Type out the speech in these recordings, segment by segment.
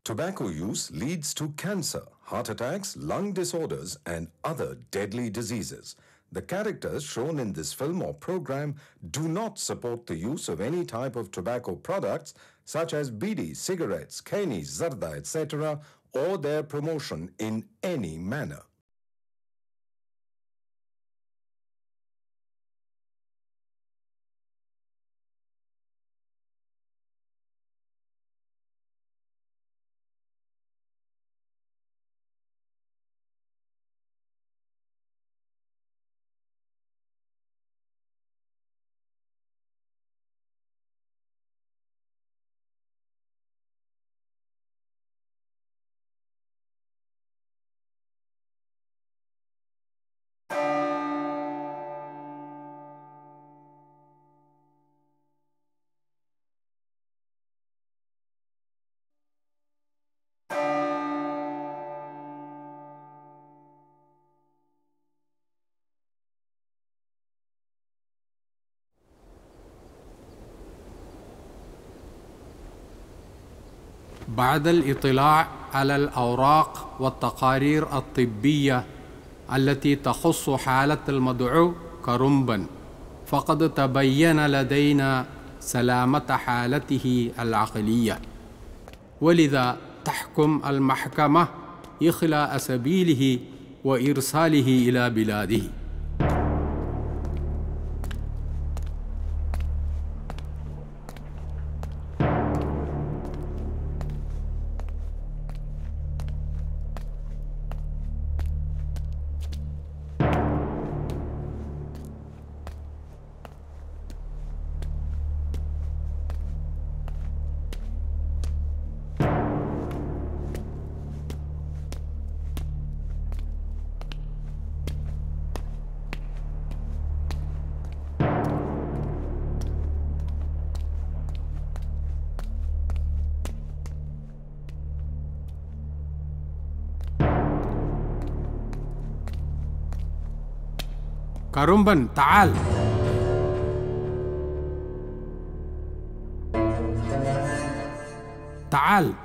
Tobacco use leads to cancer, heart attacks, lung disorders, and other deadly diseases. The characters shown in this film or program do not support the use of any type of tobacco products such as bidi, cigarettes, kani, zarda, etc., or their promotion in any manner. بعد الاطلاع على الاوراق والتقارير الطبيه التي تخص حاله المدعو كرنبا فقد تبين لدينا سلامه حالته العقليه ولذا تحكم المحكمه اخلاء سبيله وارساله الى بلاده كرنبا تعال تعال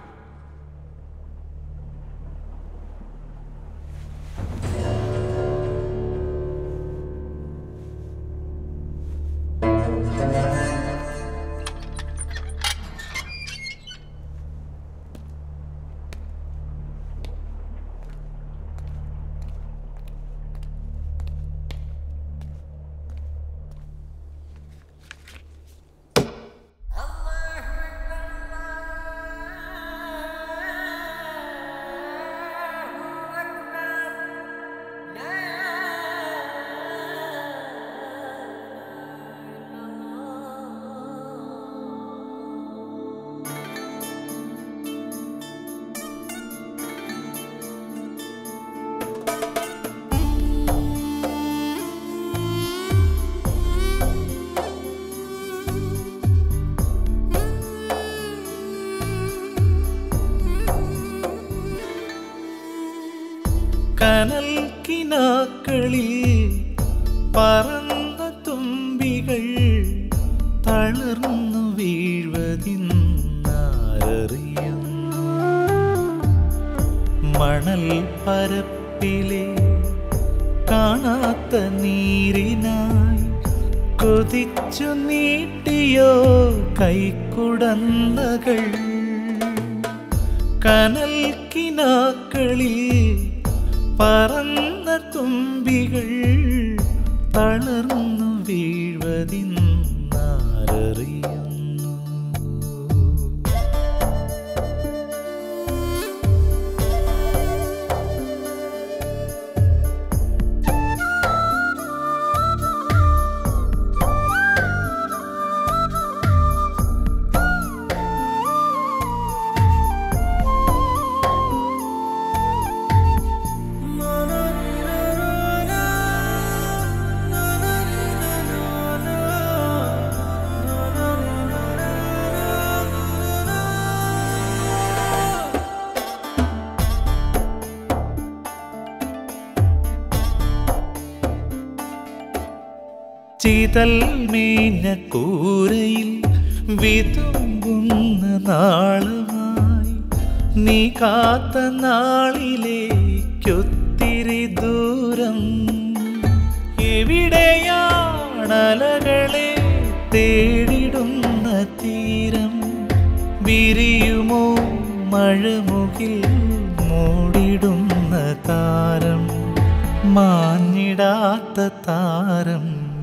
കനൽ കിനാക്കളിൽ പറന്ന തുമ്പികൾ തളർന്നു വീഴ്വതിന്നറിയുന്നു മണൽ പരപ്പിലെ കാണാത്ത നീരിനായി കൊതിച്ചു നീട്ടിയോ കൈക്കുടന്നകൾ കനൽ കിനാക്കളിൽ പറന്ന തുമ്പികൾ തളർന്നു വീഴ്വതിന്നറിയുന്നു ചിതൽ മേഞ്ഞ കൂരയിൽ വിതുമ്പുന്ന നാളുമായി നീ കാത്ത നാളിലേക്കൊത്തിരി ദൂരം എവിടെയാണലകളെ തേടിടുന്ന തീരം വിരിയുമോ മഴമുകിൽ മൂടിടുന്ന താരം മാഞ്ഞിടാത്ത താരം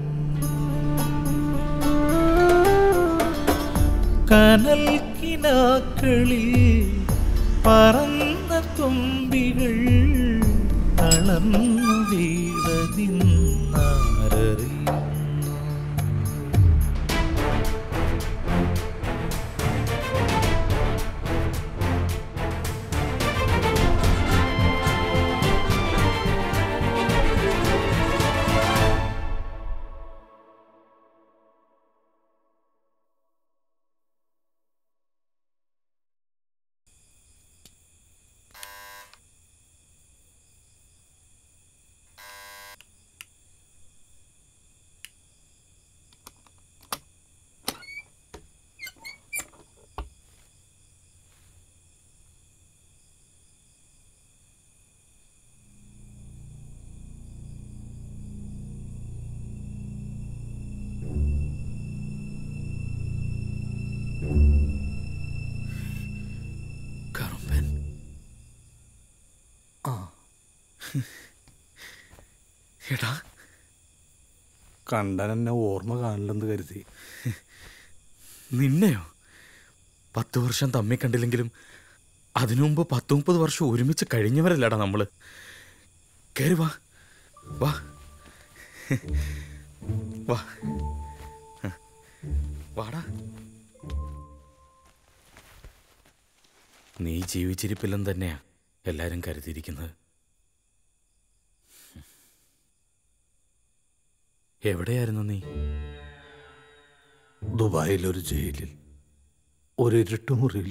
കനൽ കിനാക്കളിൽ പറന്ന തുമ്പികൾ തളർന്നു വീഴതിന്നറിയുന്നു കറുമ്പൻ ആ എടാ കണ്ടൻ എന്നെ ഓർമ്മ കാണില്ലെന്ന് കരുതി നിന്നെയോ പത്ത് വർഷം തമ്മി കണ്ടില്ലെങ്കിലും അതിനു മുമ്പ് പത്ത് മുപ്പത് വർഷം ഒരുമിച്ച് കഴിഞ്ഞവരല്ലടാ നമ്മള് കയറി വാ വാ വാ വാടാ നീ ജീവിച്ചിരിപ്പില്ലെന്ന് തന്നെയാ എല്ലാരും കരുതിയിരിക്കുന്നത് എവിടെയായിരുന്നു നീ ദുബായിലൊരു ജയിലിൽ ഒരു ഇരുട്ടുമുറിയിൽ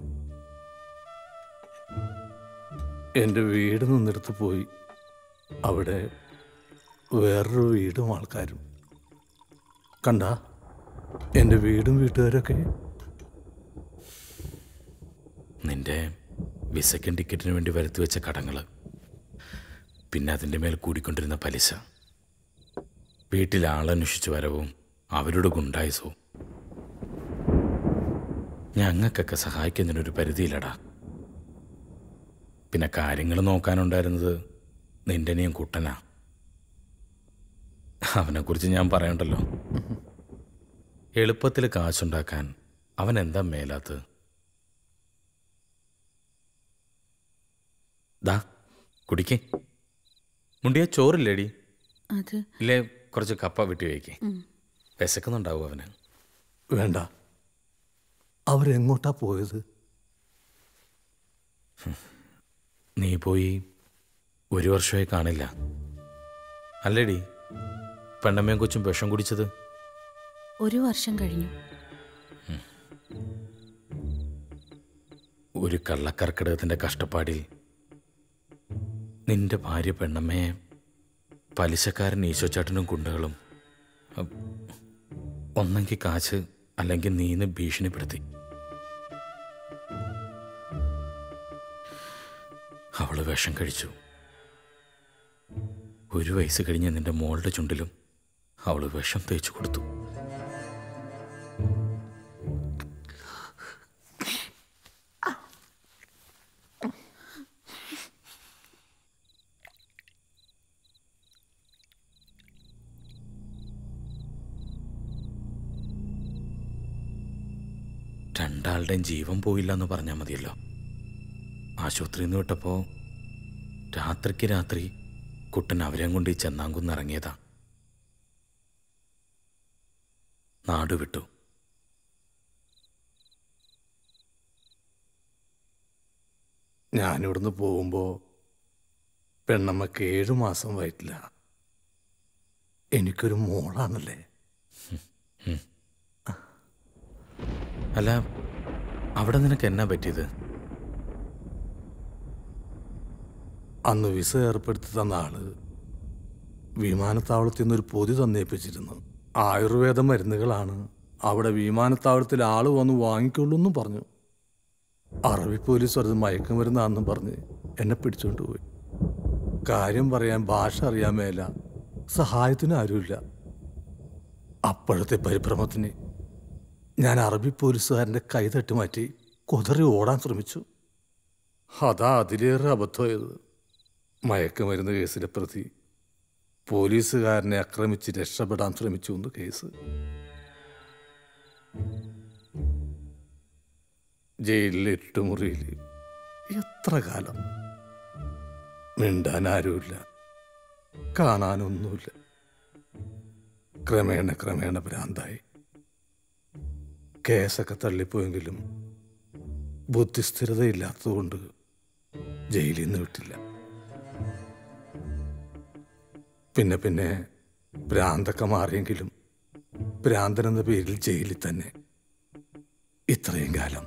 എൻ്റെ വീട് നിന്നെടുത്ത് പോയി അവിടെ വേറൊരു വീടും ആൾക്കാരും കണ്ട എൻ്റെ വീടും വീട്ടുകാരൊക്കെ നിന്റെ വിസയ്ക്കും ടിക്കറ്റിന് വേണ്ടി വരുത്തി വെച്ച കടങ്ങൾ പിന്നെ അതിൻ്റെ മേൽ കൂടിക്കൊണ്ടിരുന്ന പലിശ വീട്ടിൽ ആളന്വേഷിച്ച് വരവും അവരുടെ ഗുണ്ടായുസവും ഞങ്ങൾക്കൊക്കെ സഹായിക്കുന്നതിനൊരു പരിധിയില്ലടാ പിന്നെ കാര്യങ്ങൾ നോക്കാനുണ്ടായിരുന്നത് നിന്റെനെയും കുട്ടനാ അവനെക്കുറിച്ച് ഞാൻ പറയണ്ടല്ലോ എളുപ്പത്തിൽ കാശുണ്ടാക്കാൻ അവൻ എന്താ മേലാത്തത് ദാ കുടിക്കേ മുണ്ടിയ ചോറില്ലേടി അത് ഇല്ലേ കുറച്ച് കപ്പ വിട്ടി വയ്ക്കേ വിശക്കുന്നുണ്ടാവും അവന് വേണ്ട അവരെങ്ങോട്ടാ പോയത് നീ പോയി ഒരു വർഷമായി കാണില്ല അല്ലേടി പെണ്ണമ്മയും കൊച്ചും വിഷം കുടിച്ചത് ഒരു വർഷം കഴിഞ്ഞു ഒരു കള്ളക്കർക്കിടകത്തിൻ്റെ കഷ്ടപ്പാടിൽ നിന്റെ ഭാര്യ പെണ്ണമ്മയെ പലിശക്കാരൻ ഈശോച്ചാട്ടനും ഗുണ്ടകളും അ, ഒന്നെങ്കിൽ കാശ് അല്ലെങ്കിൽ നീന്ന് ഭീഷണിപ്പെടുത്തി അവള് വിഷം കഴിച്ചു ഒരു വയസ്സ് കഴിഞ്ഞ് നിന്റെ മോളുടെ ചുണ്ടിലും അവള് വിഷം തേച്ചു കൊടുത്തു രണ്ടാളുടെയും ജീവൻ പോയില്ല എന്ന് പറഞ്ഞാൽ മതിയല്ലോ ആശുപത്രിയിൽ നിന്ന് വിട്ടപ്പോൾ രാത്രിക്ക് രാത്രി കുട്ടൻ അവരെയും കൊണ്ട് ഈ ചെന്നാങ്കുന്ന് ഇറങ്ങിയതാ നാട് വിട്ടു ഞാനിവിടുന്ന് പോകുമ്പോൾ പെണ്ണമ്മക്ക് ഏഴു മാസം വയറ്റില്ല എനിക്കൊരു മോളാണല്ലേ അല്ല അവിടെ നിനക്ക് എന്നാ പറ്റിയത് അന്ന് വിസ ഏർപ്പെടുത്തി തന്ന ആള് വിമാനത്താവളത്തിൽ നിന്നൊരു പൊതി തന്നേപ്പിച്ചിരുന്നു ആയുർവേദ മരുന്നുകളാണ് അവിടെ വിമാനത്താവളത്തിൽ ആള് വന്ന് വാങ്ങിക്കൊള്ളൂ എന്നും പറഞ്ഞു അറബി പോലീസ് അത് മയക്കുമരുന്നാണെന്നും പറഞ്ഞ് എന്നെ പിടിച്ചുകൊണ്ട് പോയി കാര്യം പറയാൻ ഭാഷ അറിയാൻ മേല സഹായത്തിന് ആരുമില്ല അപ്പോഴത്തെ പരിഭ്രമത്തിന് ഞാൻ അറബി പോലീസുകാരൻ്റെ കൈ തട്ടി മാറ്റി കുതറി ഓടാൻ ശ്രമിച്ചു അതാ അതിലേറെ അബദ്ധമായത് മയക്കുമരുന്ന് കേസിലെ പ്രതി പോലീസുകാരനെ ആക്രമിച്ച് രക്ഷപ്പെടാൻ ശ്രമിച്ചു എന്ന് കേസ് ജയിലിലെ എട്ടുമുറിയിൽ എത്ര കാലം മിണ്ടാൻ ആരുമില്ല കാണാനൊന്നുമില്ല ക്രമേണ ക്രമേണ ഭ്രാന്തായി കേസൊക്കെ തള്ളിപ്പോയെങ്കിലും ബുദ്ധിസ്ഥിരതയില്ലാത്തതുകൊണ്ട് ജയിലിൽ നിന്ന് വിട്ടില്ല പിന്നെ പിന്നെ ഭ്രാന്തൊക്കെ മാറിയെങ്കിലും ഭ്രാന്തൻ എന്ന പേരിൽ ജയിലിൽ തന്നെ ഇത്രയും കാലം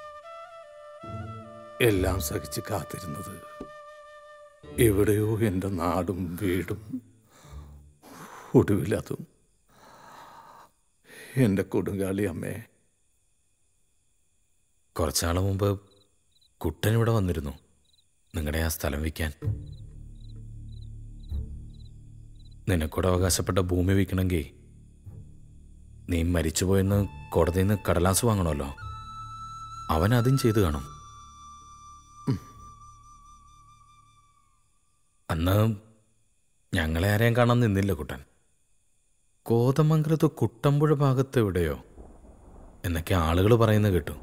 എല്ലാം സഹിച്ച് കാത്തിരുന്നത് എവിടെയോ എൻ്റെ നാടും വീടും ഒടുവിലതും എൻ്റെ കൊടുങ്കാളി അമ്മേ കുറച്ചാൾ മുമ്പ് കുട്ടൻ ഇവിടെ വന്നിരുന്നു നിങ്ങളുടെ ആ സ്ഥലം വിൽക്കാൻ നിനക്കൂടെ അവകാശപ്പെട്ട ഭൂമി വിൽക്കണമെങ്കിൽ നീ മരിച്ചുപോയെന്ന് കോടതിയിൽ നിന്ന് കടലാസ് വാങ്ങണമല്ലോ അവൻ അതും ചെയ്തു കാണും അന്ന് ഞങ്ങളെ ആരെയും കാണാൻ നിന്നില്ല കുട്ടൻ കോതമംഗലത്ത് കുട്ടമ്പുഴ ഭാഗത്ത് എവിടെയോ എന്നൊക്കെ ആളുകൾ പറയുന്നത് കേട്ടു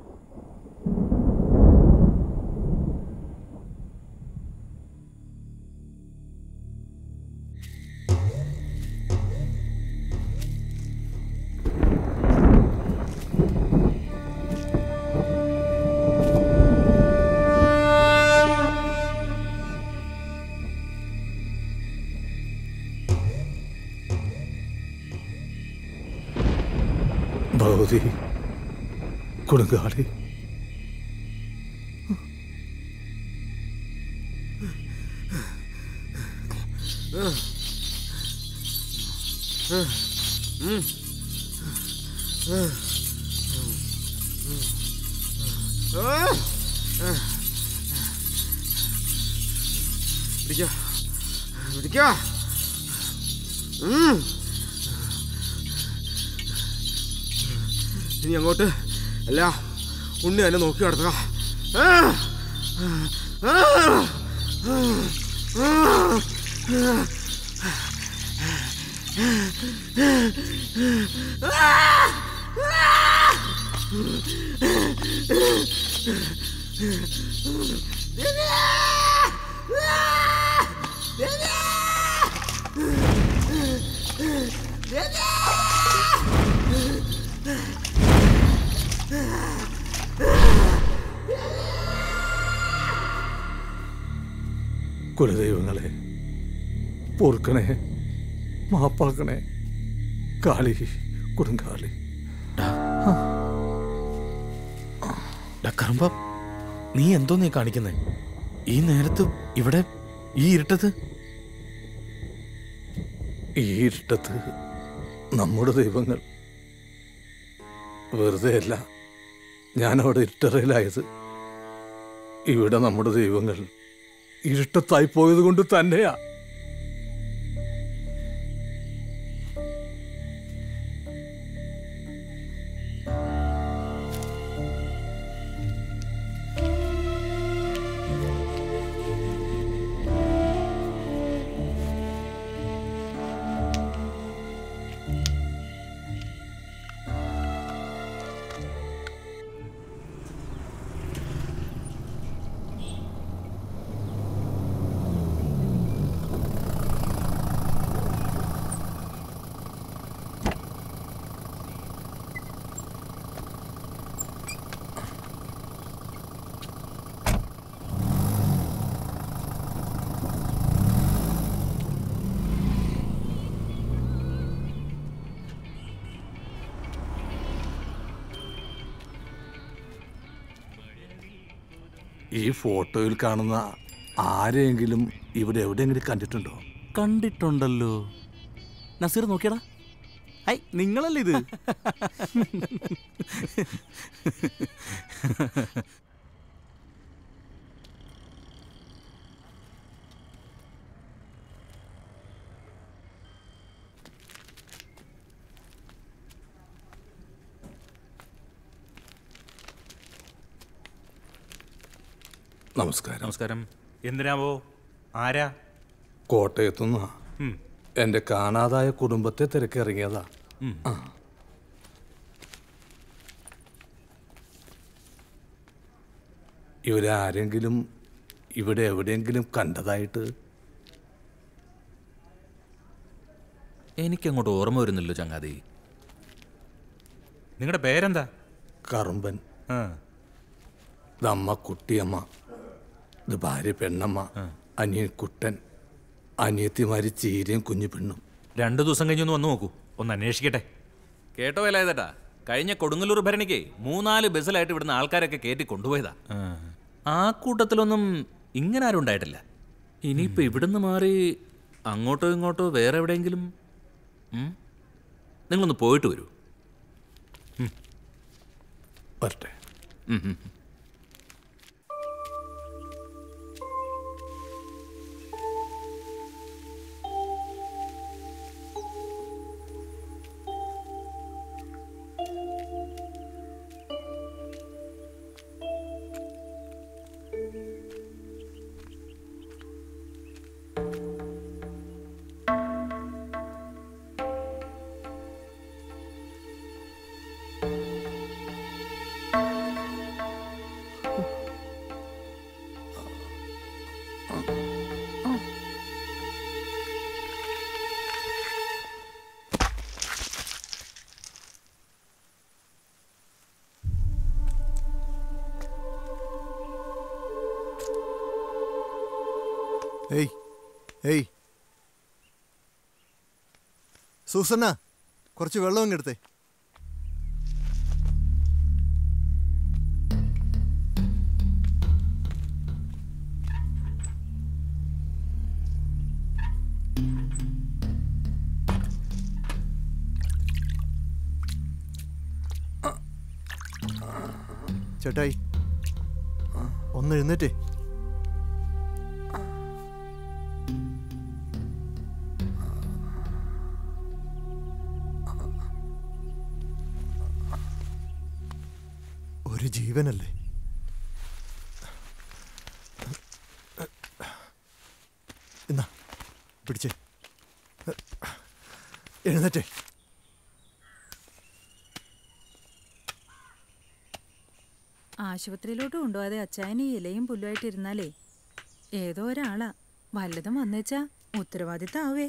ഭഗവതി കൊടുങ്കാളി പിടിക്ക പിടിക്ക ഉം. ഇനി അങ്ങോട്ട് അല്ല ഉണ്ണി എന്നെ നോക്കി നടത്തുക ആ. ആ. കുലദൈവങ്ങളെ പൊറുക്കണേ മാപ്പാക്കണേ കാളി കൊടുങ്കാളി ഡക്കറുമ്പ നീ എന്തോ നീ കാണിക്കുന്നേ ഈ നേരത്ത് ഇവിടെ ഈ ഇരുട്ടത്ത് ഈ ഇരുട്ടത്ത് നമ്മുടെ ദൈവങ്ങൾ വെറുതെ അല്ല ഞാനവിടെ ഇരുട്ടറയിലായത് ഇവിടെ നമ്മുടെ ദൈവങ്ങൾ ഇരുട്ടത്തായി പോയത് കൊണ്ട് തന്നെയാ ഈ ഫോട്ടോയിൽ കാണുന്ന ആരെയെങ്കിലും ഇവിടെ എവിടെയെങ്കിലും കണ്ടിട്ടുണ്ടോ കണ്ടിട്ടുണ്ടല്ലോ നസീർ നോക്കിയടാ ഐ നിങ്ങളല്ലേ ഇത് നമസ്കാരം നമസ്കാരം എന്തിനാവോ ആരാ കോട്ടയത്തുനിന്നാ ഉം. എൻ്റെ കാണാതായ കുടുംബത്തെ തിരക്കിറങ്ങിയതാ ഉം. ആ. ഇവരെ ആരെങ്കിലും ഇവിടെ എവിടെയെങ്കിലും കണ്ടതായിട്ട് എനിക്കങ്ങോട്ട് ഓർമ്മ വരുന്നില്ലോ ചങ്ങാതി നിങ്ങളുടെ പേരെന്താ കറുമ്പൻ ആ ഇതമ്മ കുട്ടിയമ്മ ഇത് ഭാര്യ പെണ്ണമ്മ അനിയൻ കുട്ടൻ അനിയത്തിമാര് ചീരയും കുഞ്ഞു പെണ്ണും രണ്ടു ദിവസം കഴിഞ്ഞൊന്ന് വന്നു നോക്കൂ ഒന്ന് അന്വേഷിക്കട്ടെ കേട്ടോ വേലായതേട്ടാ കഴിഞ്ഞ കൊടുങ്ങല്ലൂർ ഭരണിക്ക് മൂന്നാല് ബസ്സിലായിട്ട് ഇവിടുന്ന് ആൾക്കാരൊക്കെ കയറ്റി കൊണ്ടുപോയതാ ആ കൂട്ടത്തിലൊന്നും ഇങ്ങനെ ആരും ഉണ്ടായിട്ടില്ല ഇനിയിപ്പോ ഇവിടുന്ന് മാറി അങ്ങോട്ടോ ഇങ്ങോട്ടോ വേറെ എവിടെയെങ്കിലും ഉം? നിങ്ങളൊന്ന് പോയിട്ട് വരൂ വരട്ടെ ഉം, ഉം. ഏയ് ഏയ് സൂസന്ന കുറച്ച് വെള്ളം അങ്ങ് എടുത്തേ ചേട്ടായി ഒന്ന് എഴുന്നേറ്റേ ഒരു ജീവനല്ലേ എന്നാ പിടിച്ചേ എഴുന്നേറ്റേ ആശുപത്രിയിലോട്ട് കൊണ്ടുപോകാതെ അച്ചായന് ഈ ഇലയും പുല്ലുമായിട്ട് ഇരുന്നാലേ ഏതോ ഒരാളാ വല്ലതും വന്നേച്ചാ ഉത്തരവാദിത്താവേ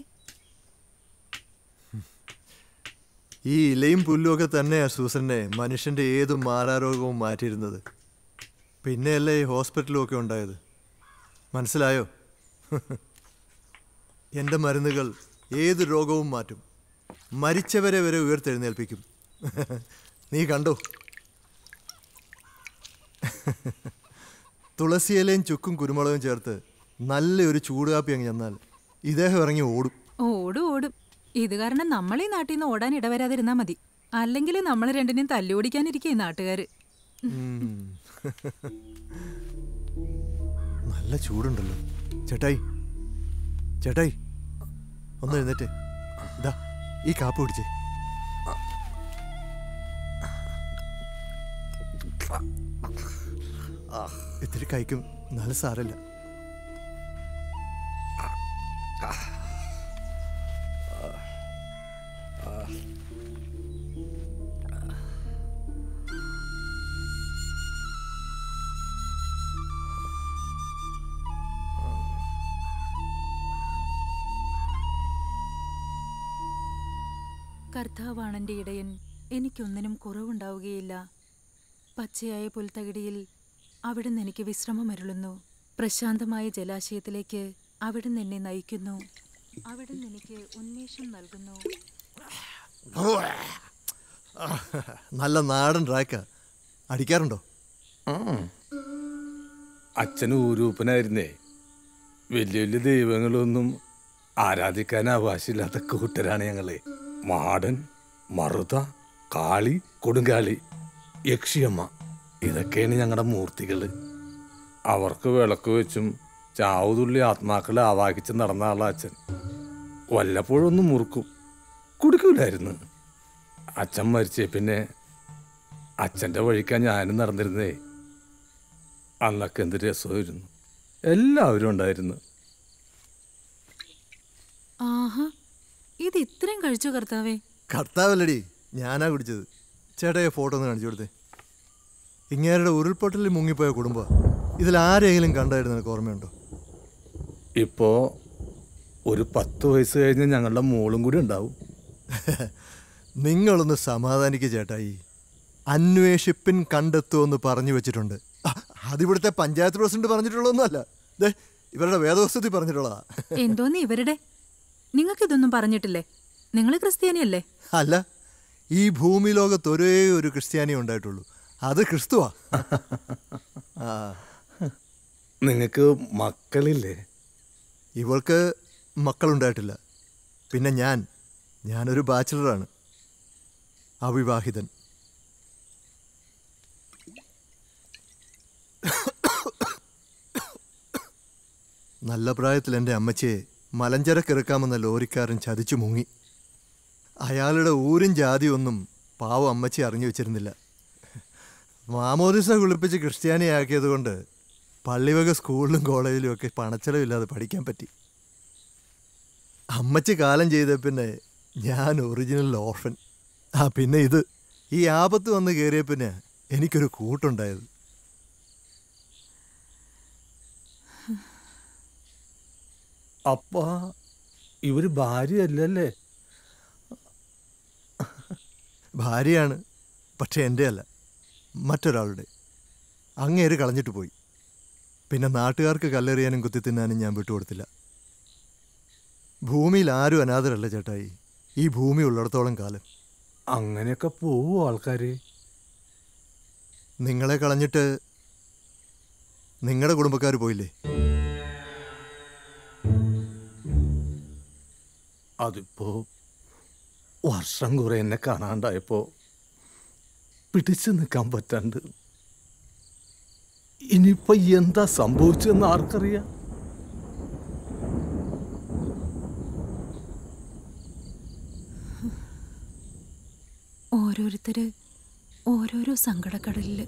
ഈ ഇലയും പുല്ലും ഒക്കെ തന്നെയാ സൂസനെ മനുഷ്യന്റെ ഏത് മാരാരോഗവും മാറ്റിയിരുന്നത് പിന്നെയല്ലേ ഈ ഹോസ്പിറ്റലും ഒക്കെ ഉണ്ടായത് മനസ്സിലായോ എൻ്റെ മരുന്നുകൾ ഏത് രോഗവും മാറ്റും മരിച്ചവരെ വരെ ഉയർത്തെഴുന്നേൽപ്പിക്കും നീ കണ്ടോ തുളസിയിലയും ചുക്കും കുരുമുളകും ചേർത്ത് നല്ലൊരു ചൂടുകാപ്പി അങ്ങ് ചെന്നാൽ ഇദ്ദേഹം ഇറങ്ങി ഓടും ഓടും ഓടും ഇത് കാരണം നമ്മൾ ഈ നാട്ടിൽ നിന്ന് ഓടാൻ ഇടവരാതിരുന്നാ മതി അല്ലെങ്കിൽ നമ്മൾ രണ്ടിനെയും തല്ലുപിടിക്കാനിരിക്കും ഈ നാട്ടുകാര് ഉം. നല്ല ചൂടുണ്ടല്ലോ ചേട്ടായി ചേട്ടായി ഒന്ന് എഴുന്നേറ്റ് ഇതാ ഈ കാപ്പ് പിടിച്ചേ ഇത്തിരി കഴിക്കും നല്ല സാരല്ല കർത്താവാണെന്റെ ഇടയൻ എനിക്കൊന്നിനും കുറവുണ്ടാവുകയില്ല പച്ചയായ പുൽത്തകിടിയിൽ അവിടുന്ന് എനിക്ക് വിശ്രമമരുളുന്നു പ്രശാന്തമായ ജലാശയത്തിലേക്ക് അവിടുന്ന് എന്നെ നയിക്കുന്നു അവിടുന്ന് എനിക്ക് ഉന്മേഷം നൽകുന്നു നല്ല നാടൻ ട്രാക്ക അടിക്കാറുണ്ടോ അച്ഛന് ഊരൂപ്പനായിരുന്നേ വലിയ വലിയ ദൈവങ്ങളൊന്നും ആരാധിക്കാൻ അവകാശമില്ലാത്ത കൂട്ടരാണ് ഞങ്ങളെ മാടൻ മറുത കാളി കൊടുങ്കാളി യക്ഷിയമ്മ ഇതൊക്കെയാണ് ഞങ്ങളുടെ മൂർത്തികൾ അവർക്ക് വിളക്ക് വെച്ചും ചാവുതുള്ളി ആത്മാക്കളെ ആവാഹിച്ച് നടന്ന ആളാ അച്ഛൻ വല്ലപ്പോഴൊന്നും മുറുക്കും കുടിക്കൂലായിരുന്നു അച്ഛൻ മരിച്ചേ പിന്നെ അച്ഛൻ്റെ വഴിക്കാ ഞാനും നടന്നിരുന്നേ അന്നൊക്കെ എന്ത് രസമായിരുന്നു എല്ലാവരും ഉണ്ടായിരുന്നു ആഹാ ഇത് ഇത്രയും കഴിച്ചു കർത്താവേ കർത്താവല്ലടി ഞാനാ കുടിച്ചത് ചേട്ടാ ഫോട്ടോ ഒന്ന് കാണിച്ചു കൊടുത്തേ ഇങ്ങേരുടെ ഉരുൾപൊട്ടലിൽ മുങ്ങിപ്പോയ കുടുംബം ഇതിൽ ആരെങ്കിലും കണ്ടായിരുന്നു നിനക്ക് ഓർമ്മയുണ്ടോ ഇപ്പോൾ ഒരു പത്ത് വയസ്സ് കഴിഞ്ഞ് ഞങ്ങളുടെ മോളും കൂടി ഉണ്ടാവും നിങ്ങളൊന്ന് സമാധാനിക്കുക ചേട്ടായി അന്വേഷിപ്പിൻ കണ്ടെത്തുമെന്ന് പറഞ്ഞു വെച്ചിട്ടുണ്ട് ആ, അതിവിടുത്തെ പഞ്ചായത്ത് പ്രസിഡന്റ് പറഞ്ഞിട്ടുള്ളതൊന്നുമല്ല ദേ ഇവരുടെ വേദവസ്തുതി പറഞ്ഞിട്ടുള്ളതാ എന്തോന്ന് ഇവരുടെ നിങ്ങൾക്കിതൊന്നും പറഞ്ഞിട്ടില്ലേ നിങ്ങൾ ക്രിസ്ത്യാനിയല്ലേ അല്ല ഈ ഭൂമി ലോകത്ത് ഒരേ ഒരു ക്രിസ്ത്യാനി ഉണ്ടായിട്ടുള്ളൂ അത് ക്രിസ്തുവാ ആ നിങ്ങൾക്ക് മക്കളില്ലേ ഇവൾക്ക് മക്കളുണ്ടായിട്ടില്ല പിന്നെ ഞാൻ ഞാനൊരു ബാച്ചിലറാണ് അവിവാഹിതൻ നല്ല പ്രായത്തിൽ എൻ്റെ അമ്മച്ചിയെ മലഞ്ചരക്കിറക്കാമെന്ന ലോറിക്കാരൻ ചതിച്ചു മുങ്ങി അയാളുടെ ഊരും ജാതിയൊന്നും പാവം അമ്മച്ചി അറിഞ്ഞു വെച്ചിരുന്നില്ല മാമോദിസ കുളിപ്പിച്ച് ക്രിസ്ത്യാനിയാക്കിയതുകൊണ്ട് പള്ളിവക സ്കൂളിലും കോളേജിലും ഒക്കെ പണച്ചെലവില്ലാതെ പഠിക്കാൻ പറ്റി അമ്മച്ചി കാലം ചെയ്ത പിന്നെ ഞാൻ ഒറിജിനൽ ഓർഫൻ ആ പിന്നെ ഇത് ഈ ആപത്ത് വന്ന് കയറിയ പിന്നെ എനിക്കൊരു കൂട്ടുണ്ടായത് അപ്പ ഇവര് ഭാര്യയല്ലല്ലേ ഭാര്യയാണ് പക്ഷെ എൻ്റെ അല്ല മറ്റൊരാളുടെ അങ്ങേര് കളഞ്ഞിട്ട് പോയി പിന്നെ നാട്ടുകാർക്ക് കല്ലെറിയാനും കുത്തിത്തിന്നാനും ഞാൻ വിട്ടുകൊടുത്തില്ല ഭൂമിയിൽ ആരും അനാഥരല്ല ചേട്ടായി ഈ ഭൂമി ഉള്ളിടത്തോളം കാലം അങ്ങനെയൊക്കെ പോവോ ആൾക്കാര് നിങ്ങളെ കളഞ്ഞിട്ട് നിങ്ങളുടെ കുടുംബക്കാർ പോയില്ലേ അതിപ്പോ വർഷം കുറെ എന്നെ കാണാണ്ടായപ്പോ പിടിച്ചു നിൽക്കാൻ പറ്റാണ്ട് ഇനിയിപ്പോ എന്താ സംഭവിച്ചെന്ന് ആർക്കറിയാം ഓരോരുത്തര് ഓരോരോ സങ്കടക്കടലില്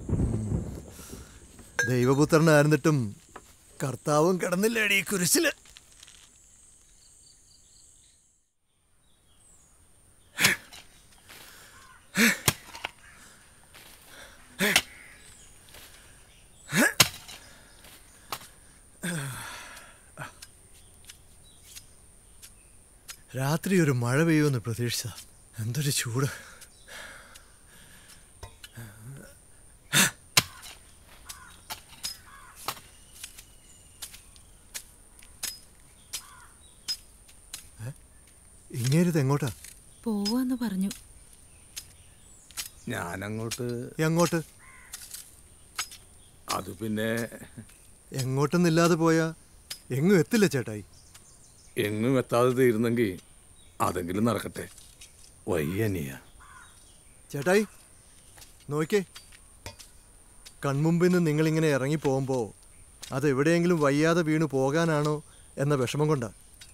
ദൈവപുത്രനായിരുന്നിട്ടും കർത്താവും കിടന്നില്ലേടി ഈ കുരിശില് രാത്രി ഒരു മഴ പെയ്യുമെന്ന് പ്രതീക്ഷിച്ച എന്തൊരു ചൂട് ഇങ്ങേരിത് എങ്ങോട്ടാ പോവാന്ന് പറഞ്ഞു ഞാനങ്ങോട്ട് എങ്ങോട്ട് അത് പിന്നെ എങ്ങോട്ടൊന്നില്ലാതെ പോയാ എങ്ങും എത്തില്ല ചേട്ടായി എങ്ങും എത്താതെ തീരുന്നെങ്കിൽ അതെങ്കിലും നടക്കട്ടെ വയ്യനിയ ചേട്ടായി നോക്കിക്കേ കൺമുമ്പിൽ നിന്ന് നിങ്ങളിങ്ങനെ ഇറങ്ങി പോകുമ്പോൾ അത് എവിടെയെങ്കിലും വയ്യാതെ വീണു പോകാനാണോ എന്ന വിഷമം കൊണ്ടാ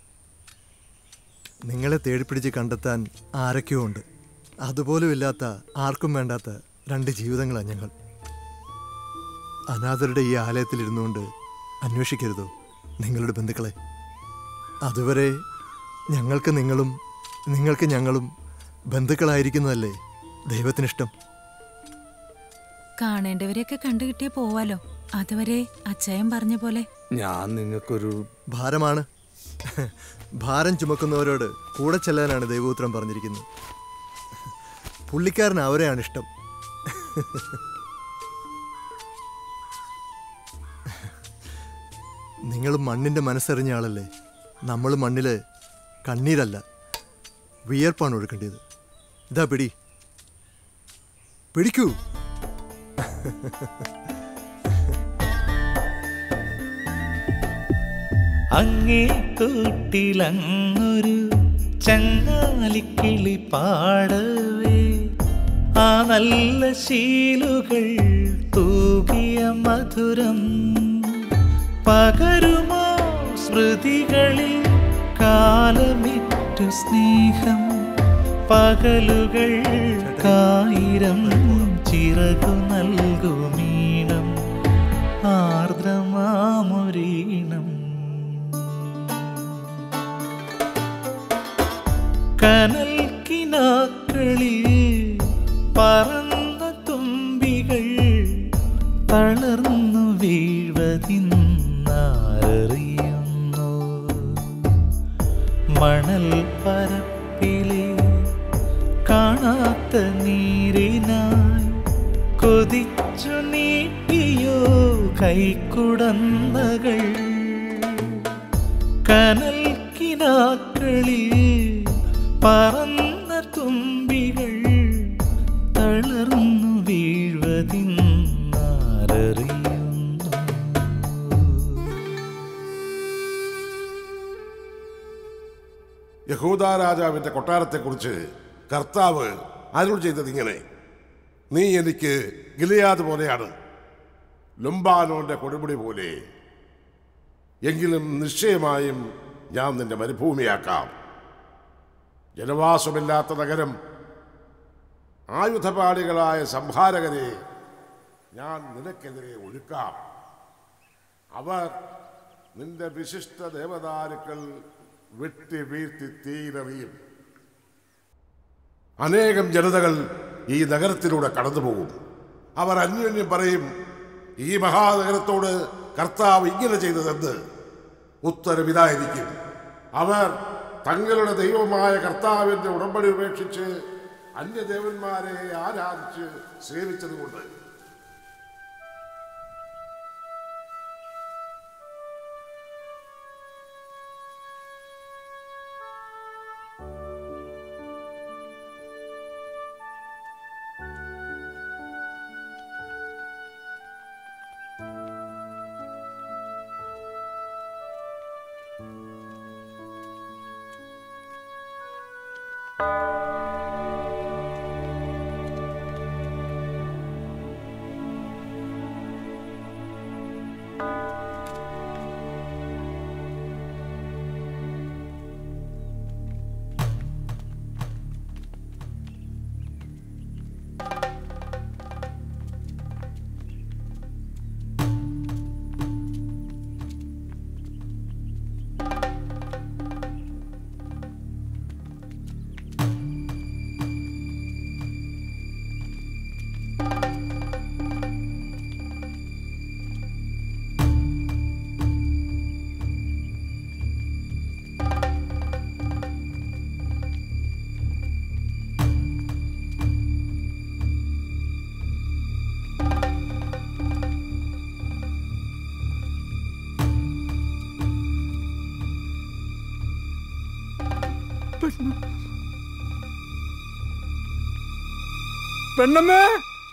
നിങ്ങളെ തേടിപ്പിടിച്ച് കണ്ടെത്താൻ ആരൊക്കെയോ ഉണ്ട് അതുപോലും ഇല്ലാത്ത ആർക്കും വേണ്ടാത്ത രണ്ട് ജീവിതങ്ങളാണ് ഞങ്ങൾ അനാഥരുടെ ഈ ആലയത്തിൽ ഇരുന്നുകൊണ്ട് അന്വേഷിക്കരുതോ നിങ്ങളുടെ ബന്ധുക്കളെ അതുവരെ ഞങ്ങൾക്ക് നിങ്ങളും നിങ്ങൾക്ക് ഞങ്ങളും ബന്ധുക്കളായിരിക്കുന്നതല്ലേ ദൈവത്തിനിഷ്ടം കാണേണ്ടവരെയൊക്കെ കണ്ടു കിട്ടിയാ പോവാലോ അതുവരെ അച്ചായൻ പറഞ്ഞ പോലെ ഞാൻ നിങ്ങൾക്കൊരു ഭാരമാണ് ഭാരം ചുമക്കുന്നവരോട് കൂടെ ചെല്ലാനാണ് ദൈവപുത്രം പറഞ്ഞിരിക്കുന്നത് പുള്ളിക്കാരൻ അവരെയാണ് ഇഷ്ടം നിങ്ങൾ മണ്ണിൻ്റെ മനസ്സറിഞ്ഞ ആളല്ലേ നമ്മൾ മണ്ണിൽ കണ്ണീരല്ല വിയർപ്പാണ് ഒഴുക്കേണ്ടത് ഇതാ പിടി പിടിക്കൂ അങ്ങേ കൂട്ടിലങ്ങൊരു ചങ്ങാലിക്കിളി പാടവേ ആ നല്ല ശീലുകൾ തൂകിയ മധുരം പകരുമോ സ്മൃതികളിൽ കാലമിറ്റു സ്നേഹം പകലുകൾ കായിരം ചിറകു നൽകുമീണം ആർദ്രമാമൊരീണം കനൽ കിനാക്കളിൽ പറന്ന തുമ്പികൾ തളർന്നു വീഴ്വതിന്നറിയുന്നു മണൽ പരപ്പിലെ കാണാത്ത നീരിനായി കൊതിച്ചു നീട്ടിയോ കൈക്കുടന്നകൾ കനൽ കിനാക്കളിൽ പറന്ന തുമ്പികൾ തളർന്നു വീഴ്വതിന്നറിയുന്നു യഹൂദ രാജാവിന്റെ കൊട്ടാരത്തെക്കുറിച്ച് കർത്താവ് അരുൾ ചെയ്തത് ഇങ്ങനെ നീ എനിക്ക് ഗിലിയാദ് പോലെയാണ് ലുംബാനോന്റെ കൊടുമുടി പോലെ എങ്കിലും നിശ്ചയമായും ഞാൻ നിന്റെ മരുഭൂമിയാക്കാം ജനവാസമില്ലാത്ത നഗരം ആയുധപാണികളായ സംഹാരകരെ ഞാൻ നിനക്കെതിരെ ഒരുക്കാം അവർ നിന്റെ വിശിഷ്ട ദേവദാരുക്കൾ വെട്ടി വീഴ്ത്തി തീരെറിയും അനേകം ജനതകൾ ഈ നഗരത്തിലൂടെ കടന്നുപോകും അവർ അന്യോന്യം പറയും ഈ മഹാനഗരത്തോട് കർത്താവ് ഇങ്ങനെ ചെയ്തതെന്ന് ഉത്തരവിതായിരിക്കും അവർ തങ്ങളുടെ ദൈവമായ കർത്താവിന്റെ ഉടമ്പടി ഉപേക്ഷിച്ച് അന്യദേവന്മാരെ ആരാധിച്ച് സേവിച്ചതുകൊണ്ട് പെണ്ണമ്മേ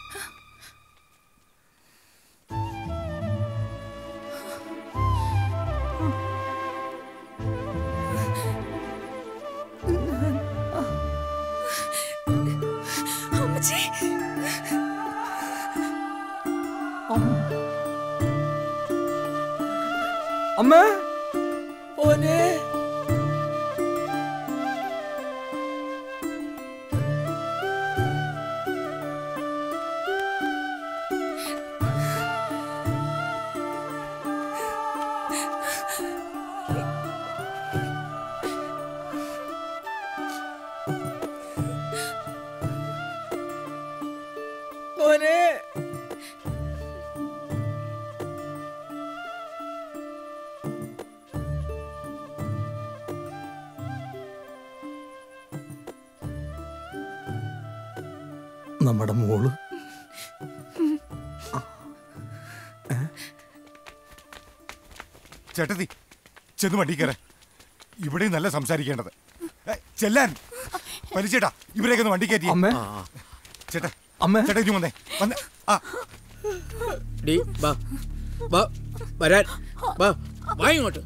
അമ്മച്ചി അമ്മേ ഓനെ മോനെ നമ്മുടെ മോള് ചേട്ടത്തി ചെന്ന് വണ്ടി കയറാൻ ഇവിടെയും നല്ല സംസാരിക്കേണ്ടത് ഏ, ചെല്ലാൻ വലിച്ചേട്ടാ ഇവരെയൊക്കെ ഒന്ന് വണ്ടി കയറ്റി അമ്മേ. ചേട്ടാ അമ്മേ. ചേട്ടാ ഇനി വന്നേ വന്ന് ആ ഡീ വാ വാ വരാൻ വാ വാ ഇങ്ങോട്ട്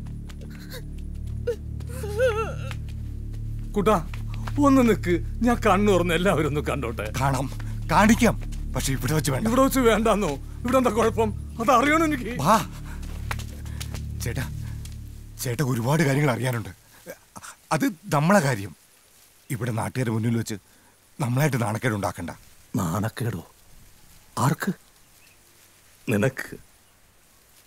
കുട്ടാ ഒന്ന് നിക്ക് ഞാൻ കണ്ണു തുറന്ന് എല്ലാവരും ഒന്ന് കണ്ടോട്ടെ കാണാം കാണിക്കാം പക്ഷെ ഇവിടെ വെച്ച് വേണ്ട ഇവിടെ വെച്ച് വേണ്ടാന്നോ ഇവിടെ എന്താ കുഴപ്പം അത് അറിയണം എനിക്ക് വാ ചേട്ടാ ചേട്ടാ ഒരുപാട് കാര്യങ്ങൾ അറിയാനുണ്ട് അത് നമ്മളെ കാര്യം ഇവിടെ നാട്ടുകാരുടെ മുന്നിൽ വെച്ച് നമ്മളായിട്ട് നാണക്കേട് ഉണ്ടാക്കണ്ട നാണക്കേടോ ആർക്ക് നിനക്ക്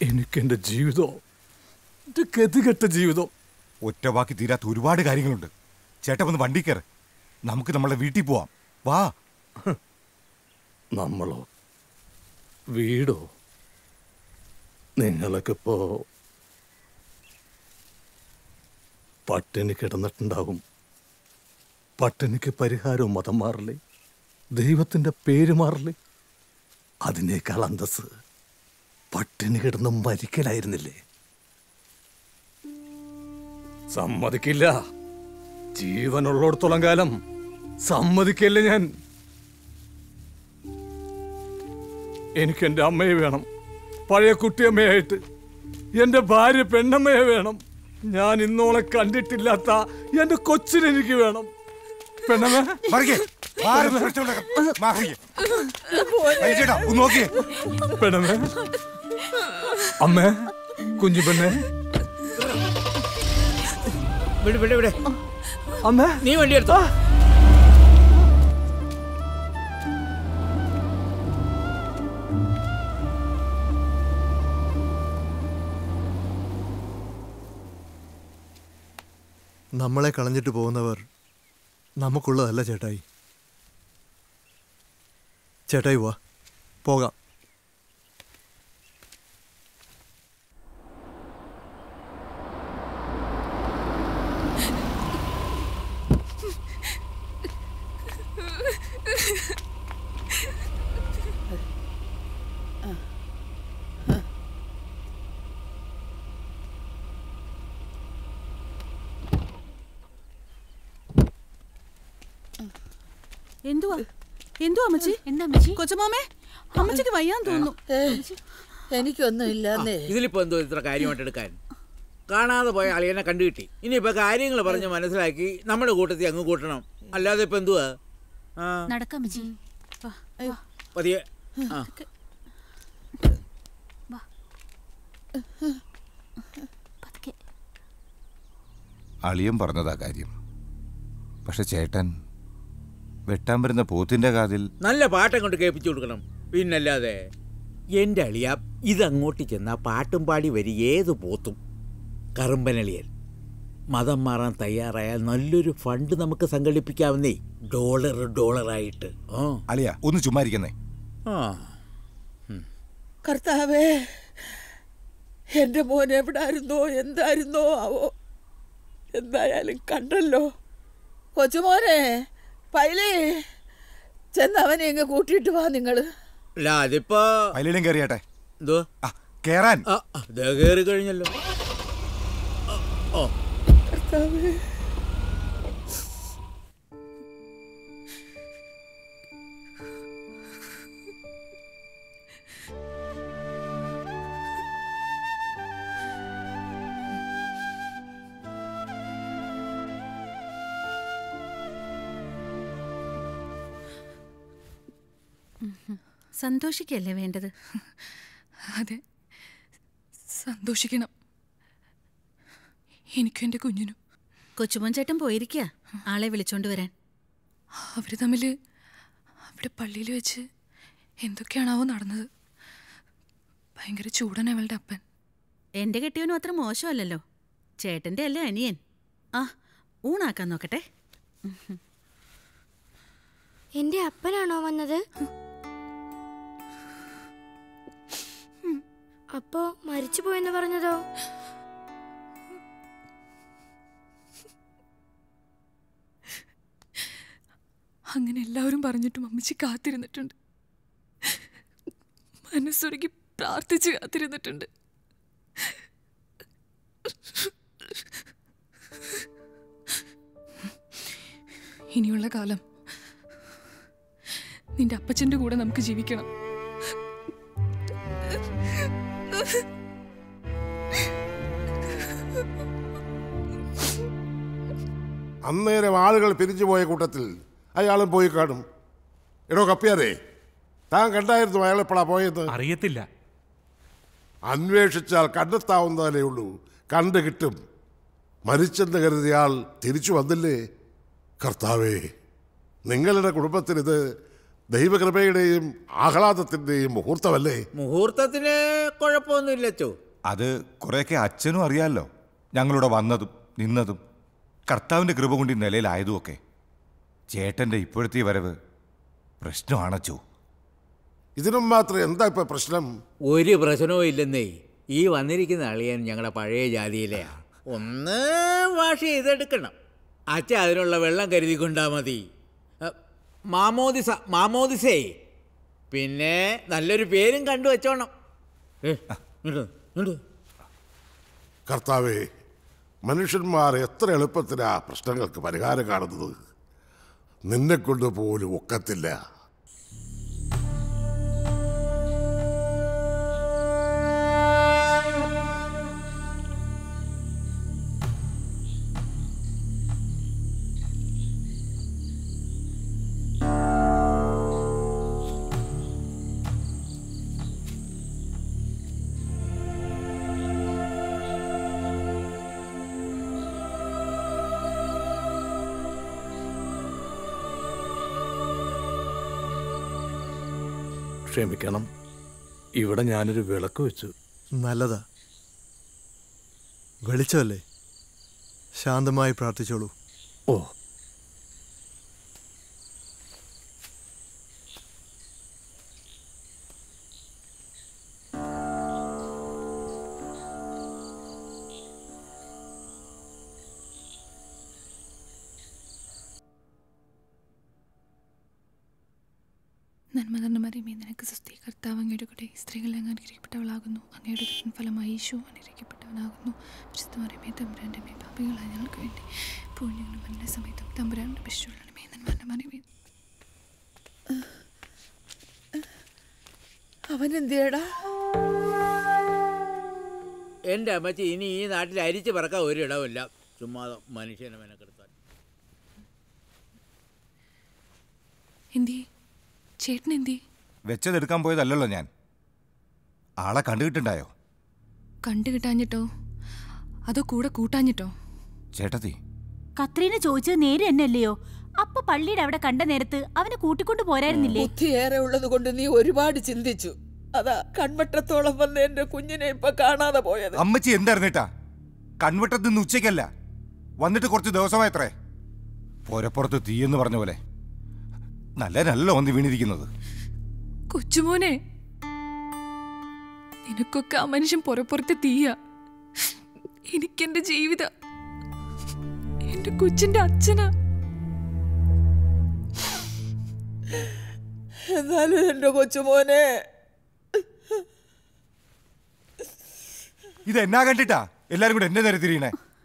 എനിക്കെൻ്റെ ജീവിതം എൻ്റെ ഗതികെട്ട ജീവിതം ഒറ്റവാക്കി തീരാത്ത ഒരുപാട് കാര്യങ്ങളുണ്ട് ചേട്ടൻ വന്ന് വണ്ടി കയറ് നമുക്ക് നമ്മളെ വീട്ടിൽ പോവാം വാ നമ്മളോ വീടോ നിങ്ങളൊക്കെ ഇപ്പോ പട്ടിണി കിടന്നിട്ടുണ്ടാകും പട്ടിണിക്ക് പരിഹാരവും മതം മാറില്ലേ ദൈവത്തിൻ്റെ പേര് മാറില്ലേ അതിനേക്കാൾ അന്തസ് പട്ടിണി കിടന്ന് മരിക്കലായിരുന്നില്ലേ സമ്മതിക്കില്ല ജീവനുള്ളിടത്തോളം കാലം സമ്മതിക്കില്ല ഞാൻ എനിക്ക് എൻ്റെ അമ്മയെ വേണം പഴയ കുട്ടിയമ്മയായിട്ട് എൻ്റെ ഭാര്യ പെണ്ണമ്മയെ വേണം ഞാൻ ഇന്നോളെ കണ്ടിട്ടില്ലാത്ത എൻ്റെ കൊച്ചിനെനിക്ക് വേണം പെണ്ണമ്മ മറികെ. ആര് പ്രശ്നമുണ്ടാക്കും? മാറികെ. ചേട്ടാ ഒന്ന് നോക്കിയേ പെണ്ണമ്മ അമ്മേ കുഞ്ഞു പെണ്ണെ വിട് വിട് വിട് അമ്മ നീ വണ്ടി എടുത്തോ നമ്മളെ കളഞ്ഞിട്ട് പോകുന്നവർ നമുക്കുള്ളതല്ല ചേട്ടായി ചേട്ടായി വാ പോകാം എന്തുവാ എന്തുവാ അമ്മച്ചി എന്താ അമ്മച്ചി കൊച്ചമാമേ അമ്മച്ചിക്ക് വയ്യാൻ തോന്നുന്നു എനിക്കൊന്നും ഇല്ലെന്നേ ഇതിലിപ്പോ എന്തോ ഇത്ര കാര്യമായിട്ട് എടുക്കാൻ കാണാതെ പോയ അളിയനെ കണ്ടു കിട്ടി ഇനിയിപ്പോ കാര്യങ്ങൾ പറഞ്ഞ് മനസ്സിലാക്കി നമ്മുടെ കൂട്ടത്തിൽ അങ്ങ് കൂട്ടണം അല്ലാതെ ഇപ്പൊ എന്തുവാ ആ നടക്കാം അമ്മച്ചി പതിയെ ആ അളിയൻ പറഞ്ഞതാ കാര്യം പക്ഷെ ചേട്ടൻ വെട്ടാൻ വരുന്ന പോത്തിന്റെ കാതിൽ നല്ല പാട്ടം കൊണ്ട് കേൾപ്പിച്ചു കൊടുക്കണം പിന്നല്ലാതെ എൻ്റെ അളിയ ഇതങ്ങോട്ട് ചെന്നാൽ പാട്ടും പാടി വരി ഏത് പോത്തും കറുമ്പനളിയൻ മതം മാറാൻ തയ്യാറായാൽ നല്ലൊരു ഫണ്ട് നമുക്ക് സംഘടിപ്പിക്കാവുന്നേ ഡോളർ ഡോളറായിട്ട് ആ അളിയ ഒന്ന് ചുമ്മാരിക്കുന്നേ ആ കർത്താവേ എൻ്റെ മോൻ എവിടായിരുന്നോ എന്തായിരുന്നോ ആവോ എന്തായാലും കണ്ടല്ലോ കൊച്ചുമോനെ പൈലി ചെന്ന് അവനെ ഇങ്ങ് കൂട്ടിയിട്ട് വാ നിങ്ങള് അല്ല അതിപ്പോ അതിലും കയറിയാട്ടെ എന്തോ കേറാൻ ആ ദേ കയറി കഴിഞ്ഞല്ലോ ആ, ഓ കർത്താവേ സന്തോഷിക്കല്ലേ വേണ്ടത് അതെ സന്തോഷിക്കണം എനിക്കും എൻ്റെ കുഞ്ഞിനും കൊച്ചുമോൻ ചേട്ടൻ പോയിരിക്കുക ആളെ വിളിച്ചോണ്ട് വരാൻ അവർ തമ്മിൽ അവിടെ പള്ളിയിൽ വെച്ച് എന്തൊക്കെയാണാവോ നടന്നത് ഭയങ്കര ചൂടൻ അവളുടെ അപ്പൻ എന്റെ കെട്ടിയവനും അത്ര മോശമല്ലല്ലോ ചേട്ടന്റെ അല്ലേ അനിയൻ ആ ഊണാക്കാൻ നോക്കട്ടെ എന്റെ അപ്പനാണോ വന്നത് അപ്പോ മരിച്ചുപോയെന്ന് പറഞ്ഞതോ അങ്ങനെ എല്ലാവരും പറഞ്ഞിട്ടും അമ്മച്ചി കാത്തിരുന്നിട്ടുണ്ട് മനസ്സൊരുക്കി പ്രാർത്ഥിച്ച് കാത്തിരുന്നിട്ടുണ്ട് ഇനിയുള്ള കാലം നിന്റെ അപ്പച്ചന്റെ കൂടെ നമുക്ക് ജീവിക്കണം അന്നേരം ആളുകൾ പിരിഞ്ഞുപോയ കൂട്ടത്തിൽ അയാളും പോയി കാണും എടോ കപ്പിയാരേ താൻ കണ്ടായിരുന്നു അയാൾ എപ്പോഴാ പോയത് അറിയത്തില്ല അന്വേഷിച്ചാൽ കണ്ടെത്താവുന്നതല്ലേ ഉള്ളൂ കണ്ടു കിട്ടും മരിച്ചെന്ന് കരുതിയ ആൾ തിരിച്ചു വന്നില്ലേ കർത്താവേ നിങ്ങളുടെ കുടുംബത്തിന് ഇത് ദൈവകൃപയുടെയും ആഹ്ലാദത്തിന്റെയും മുഹൂർത്തമല്ലേ മുഹൂർത്തത്തിന് കുഴപ്പമൊന്നുമില്ലച്ചോ അത് കുറേയൊക്കെ അച്ഛനും അറിയാമല്ലോ ഞങ്ങളുടെ വന്നതും നിന്നതും കർത്താവിൻ്റെ കൃപ കൊണ്ട് ഈ നിലയിലായതുമൊക്കെ ചേട്ടൻ്റെ ഇപ്പോഴത്തെ വരവ് പ്രശ്നമാണച്ചോ ഇതിനും മാത്രം എന്താ ഇപ്പൊ പ്രശ്നം ഒരു പ്രശ്നവും ഇല്ലെന്നേ ഈ വന്നിരിക്കുന്ന അളിയൻ ഞങ്ങളുടെ പഴയ ജാതിയിലെയാ ഒന്ന് വാഷ് ചെയ്തെടുക്കണം അച്ഛ അതിനുള്ള വെള്ളം കരുതിക്കൊണ്ടാ മതി അ, മാമോദിസ മാമോദിസേ പിന്നെ നല്ലൊരു പേരും കണ്ടു വെച്ചോണം ഏ, ഇങ്ങോട്ട്, ഇങ്ങോട്ട്. കർത്താവേ മനുഷ്യന്മാർ എത്ര എളുപ്പത്തിലാ പ്രശ്നങ്ങൾക്ക് പരിഹാരം കാണുന്നത് നിന്നെ കൊണ്ട് പോലും ഒക്കത്തില്ല ക്ഷമിക്കണം ഇവിടെ ഞാനൊരു വിളക്ക് വെച്ചു നല്ലതാ വെളിച്ചമല്ലേ ശാന്തമായി പ്രാർത്ഥിച്ചോളൂ ഓ നന്മ നിറഞ്ഞ മറിയമേ നിനക്ക് സുസ്ഥി കർത്താവ് അങ്ങയുടെ കൂടെ സ്ത്രീകൾ അങ്ങ് അനുഗ്രഹിക്കപ്പെട്ടവളാകുന്നു അങ്ങയുടെ ദുഃഖം ഫലമായി ഈശോ അനുഗ്രഹിക്കപ്പെട്ടവനാകുന്നു വിശുദ്ധ മറിയമേ തമ്പുരാൻ്റെ മേ പാപികളായ ഞങ്ങൾക്ക് വേണ്ടി പുണ്യങ്ങളും മരണ സമയത്തും തമ്പുരാൻ്റെ വിശുദ്ധമേ നന്മ മറിയമേ അവൻ എന്തിയടാ എൻ്റെ അമ്മച്ചി ഇനി ഈ നാട്ടിൽ അരിച്ചു പറക്കാൻ ഒരിടമില്ല ചുമ്മാ മനുഷ്യനെ മെനക്കെടുത്താൻ എന്തി ചേട്ടൻ എന്തി വെച്ചതെടുക്കാൻ പോയതല്ലല്ലോ ഞാൻ ആളെ കണ്ടുകിട്ടുണ്ടായോ കണ്ടു കിട്ടാഞ്ഞിട്ടോ അതോ കൂടെ കൂട്ടാഞ്ഞിട്ടോ ചേട്ടത്തി കത്രീന ചോദിച്ചത് നേരെ തന്നെയല്ലയോ അപ്പൊ പള്ളിയുടെ അവിടെ കണ്ട നേരത്ത് അവനെ കൂട്ടിക്കൊണ്ട് പോരായിരുന്നില്ലേ ബുദ്ധിയേറെ ഉള്ളത് കൊണ്ട് നീ ഒരുപാട് ചിന്തിച്ചു അതാ കൺവട്ടത്തോളം വന്ന് എന്റെ കുഞ്ഞിനെ ഇപ്പൊ കാണാതെ പോയത് അമ്മച്ചി എന്തായിരുന്നിട്ടാ കൺവെട്ടത്ത് നിന്ന് ഉച്ചയ്ക്കല്ല വന്നിട്ട് കുറച്ച് ദിവസമായത്രേ പോരപ്പുറത്ത് തീയെന്ന് പറഞ്ഞ പോലെ നല്ല നല്ല വന്ന് വീണിരിക്കുന്നത് കൊച്ചുമോനെ നിനക്കൊക്കെ ആ മനുഷ്യൻ പുറപ്പുറത്തെ തീയ എനിക്കെന്റെ ജീവിത എന്റെ കൊച്ചിന്റെ അച്ഛനാ എന്നാലും എന്റെ കൊച്ചുമോനെ ഇത് എന്നാ കണ്ടിട്ടാ എല്ലാരും കൂടെ എന്നെ നേരെ തിരിയണേ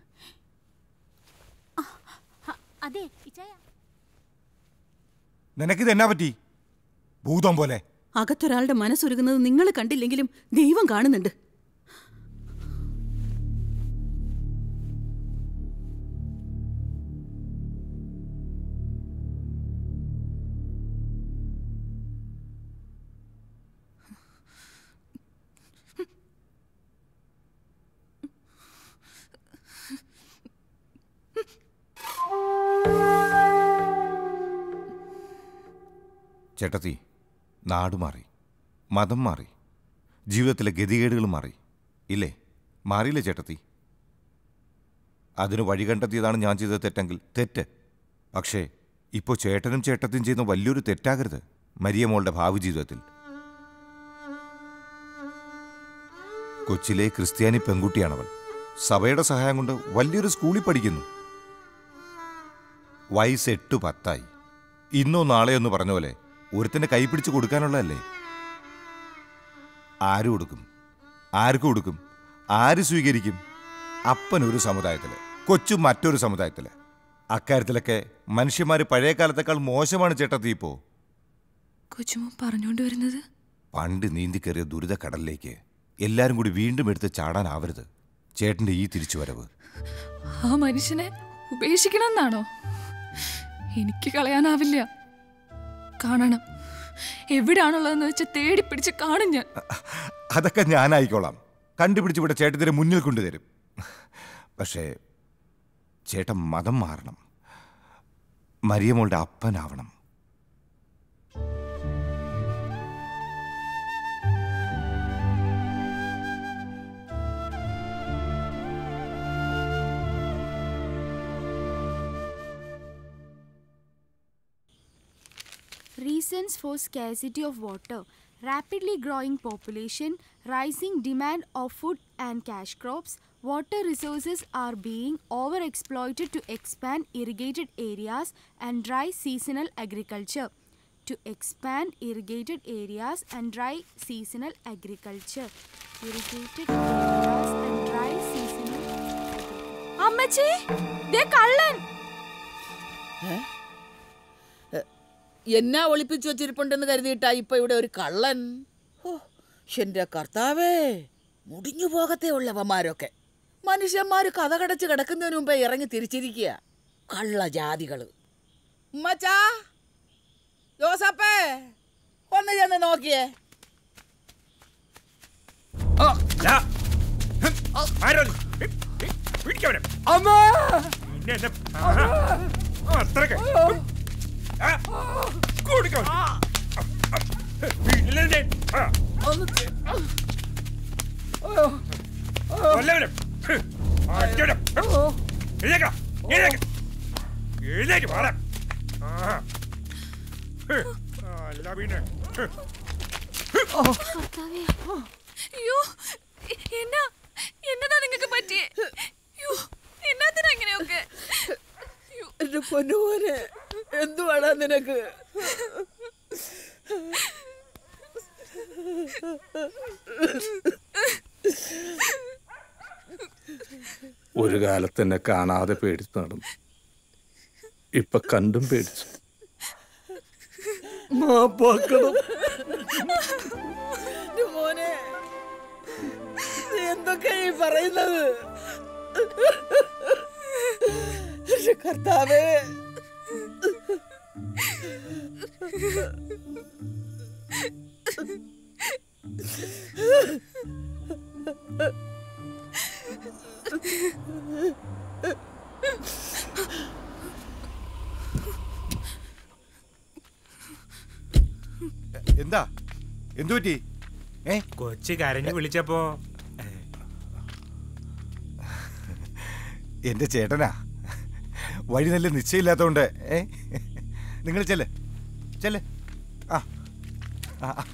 അതെ ഇച്ചായ നിനക്കിത് എന്നാ പറ്റി ഭൂതം പോലെ അകത്തൊരാളുടെ മനസ്സൊരുങ്ങുന്നത് നിങ്ങൾ കണ്ടില്ലെങ്കിലും ദൈവം കാണുന്നുണ്ട് ചേട്ടത്തി നാട് മാറി മതം മാറി ജീവിതത്തിലെ ഗതികേടുകൾ മാറി ഇല്ലേ മാറിയില്ലേ ചേട്ടത്തി അതിന് വഴി കണ്ടെത്തിയതാണ് ഞാൻ ചെയ്ത തെറ്റെങ്കിൽ തെറ്റ് പക്ഷേ ഇപ്പോൾ ചേട്ടനും ചേട്ടത്തിയും ചെയ്യുന്ന വലിയൊരു തെറ്റാകരുത് മരിയമോളുടെ ഭാവി ജീവിതത്തിൽ കൊച്ചിലെ ക്രിസ്ത്യാനി പെൺകുട്ടിയാണവൾ സഭയുടെ സഹായം കൊണ്ട് വലിയൊരു സ്കൂളിൽ പഠിക്കുന്നു വയസ്സ് എട്ട് പത്തായി ഇന്നോ നാളെയോ എന്ന് പറഞ്ഞ പോലെ ഒരുത്തന്റെ കൈ പിടിച്ച് കൊടുക്കാനുള്ളതല്ലേ ആര് കൊടുക്കും ആർക്ക് കൊടുക്കും ആര് സ്വീകരിക്കും അപ്പൻ ഒരു സമുദായത്തില് കൊച്ചു മറ്റൊരു സമുദായത്തില് അക്കാര്യത്തിലൊക്കെ മനുഷ്യന്മാർ പഴയ കാലത്തേക്കാൾ മോശമാണ് ചേട്ടത്തി ഇപ്പോ കൊച്ചുമോ പറഞ്ഞുകൊണ്ട് വരുന്നത് പണ്ട് നീന്തി കയറിയ ദുരിത കടലിലേക്ക് എല്ലാരും കൂടി വീണ്ടും എടുത്ത് ചാടാനാവരുത് ചേട്ടന്റെ ഈ തിരിച്ചുവരവ് ആ മനുഷ്യനെ ഉപേക്ഷിക്കണമെന്നാണോ എനിക്ക് കളയാനാവില്ല കാണണം എവിടാണുള്ളതെന്ന് വെച്ച് തേടി പിടിച്ച് കാണും ഞാൻ അതൊക്കെ ഞാനായിക്കോളാം കണ്ടുപിടിച്ച് ഇവിടെ ചേട്ടത്തിനെ മുന്നിൽ കൊണ്ടുതരും പക്ഷേ ചേട്ടൻ മതം മാറണം മരിയമോളുടെ അപ്പനാവണം reasons for scarcity of water, rapidly growing population, rising demand of food and cash crops, water resources are being overexploited to expand irrigated areas and dry seasonal agriculture. To expand irrigated areas and dry seasonal agriculture. Irrigated areas and dry seasonal അമ്മച്ചി ദേ കള്ളൻ എന്നാ ഒളിപ്പിച്ചു വച്ചിരിപ്പുണ്ടെന്ന് കരുതിയിട്ടാ ഇപ്പൊ ഇവിടെ ഒരു കള്ളൻ ഓ എന്റെ കർത്താവേ മുടിഞ്ഞു പോകത്തേ ഉള്ളവന്മാരൊക്കെ മനുഷ്യന്മാര് കഥ കടച്ച് കിടക്കുന്നതിന് മുമ്പേ ഇറങ്ങി തിരിച്ചിരിക്കുക കള്ളജാതികള് ഉമ്മച്ചാ ജോസപ്പേ ഒന്ന് ചെന്ന് നോക്കിയേ അയ്യോ എ- എന്നാ എന്നതാ നിങ്ങൾക്ക് പറ്റിയേ അയ്യോ എന്നാത്തിനാ ഇങ്ങനെയൊക്കെ എന്റെ പൊന്നുപോലെ എന്തുവാടാ നിനക്ക് ഒരു കാലത്ത് എന്നെ കാണാതെ പേടിച്ചു നടന്നു ഇപ്പൊ കണ്ടും പേടിച്ചു മാപ്പാക്കണം എന്റെ മോനെ നീ എന്തൊക്കെയാ ഈ പറയുന്നത് എന്റെ കർത്താവേ എന്താ എന്തു പറ്റി ഏ കൊച്ചു കരഞ്ഞു വിളിച്ചപ്പോ എന്റെ ചേട്ടനാ വഴി നല്ല നിശ്ചയമില്ലാത്തതുകൊണ്ട് ഏ നിങ്ങൾ ചെല്ല് ചെല്ല് ആ ആ ആ.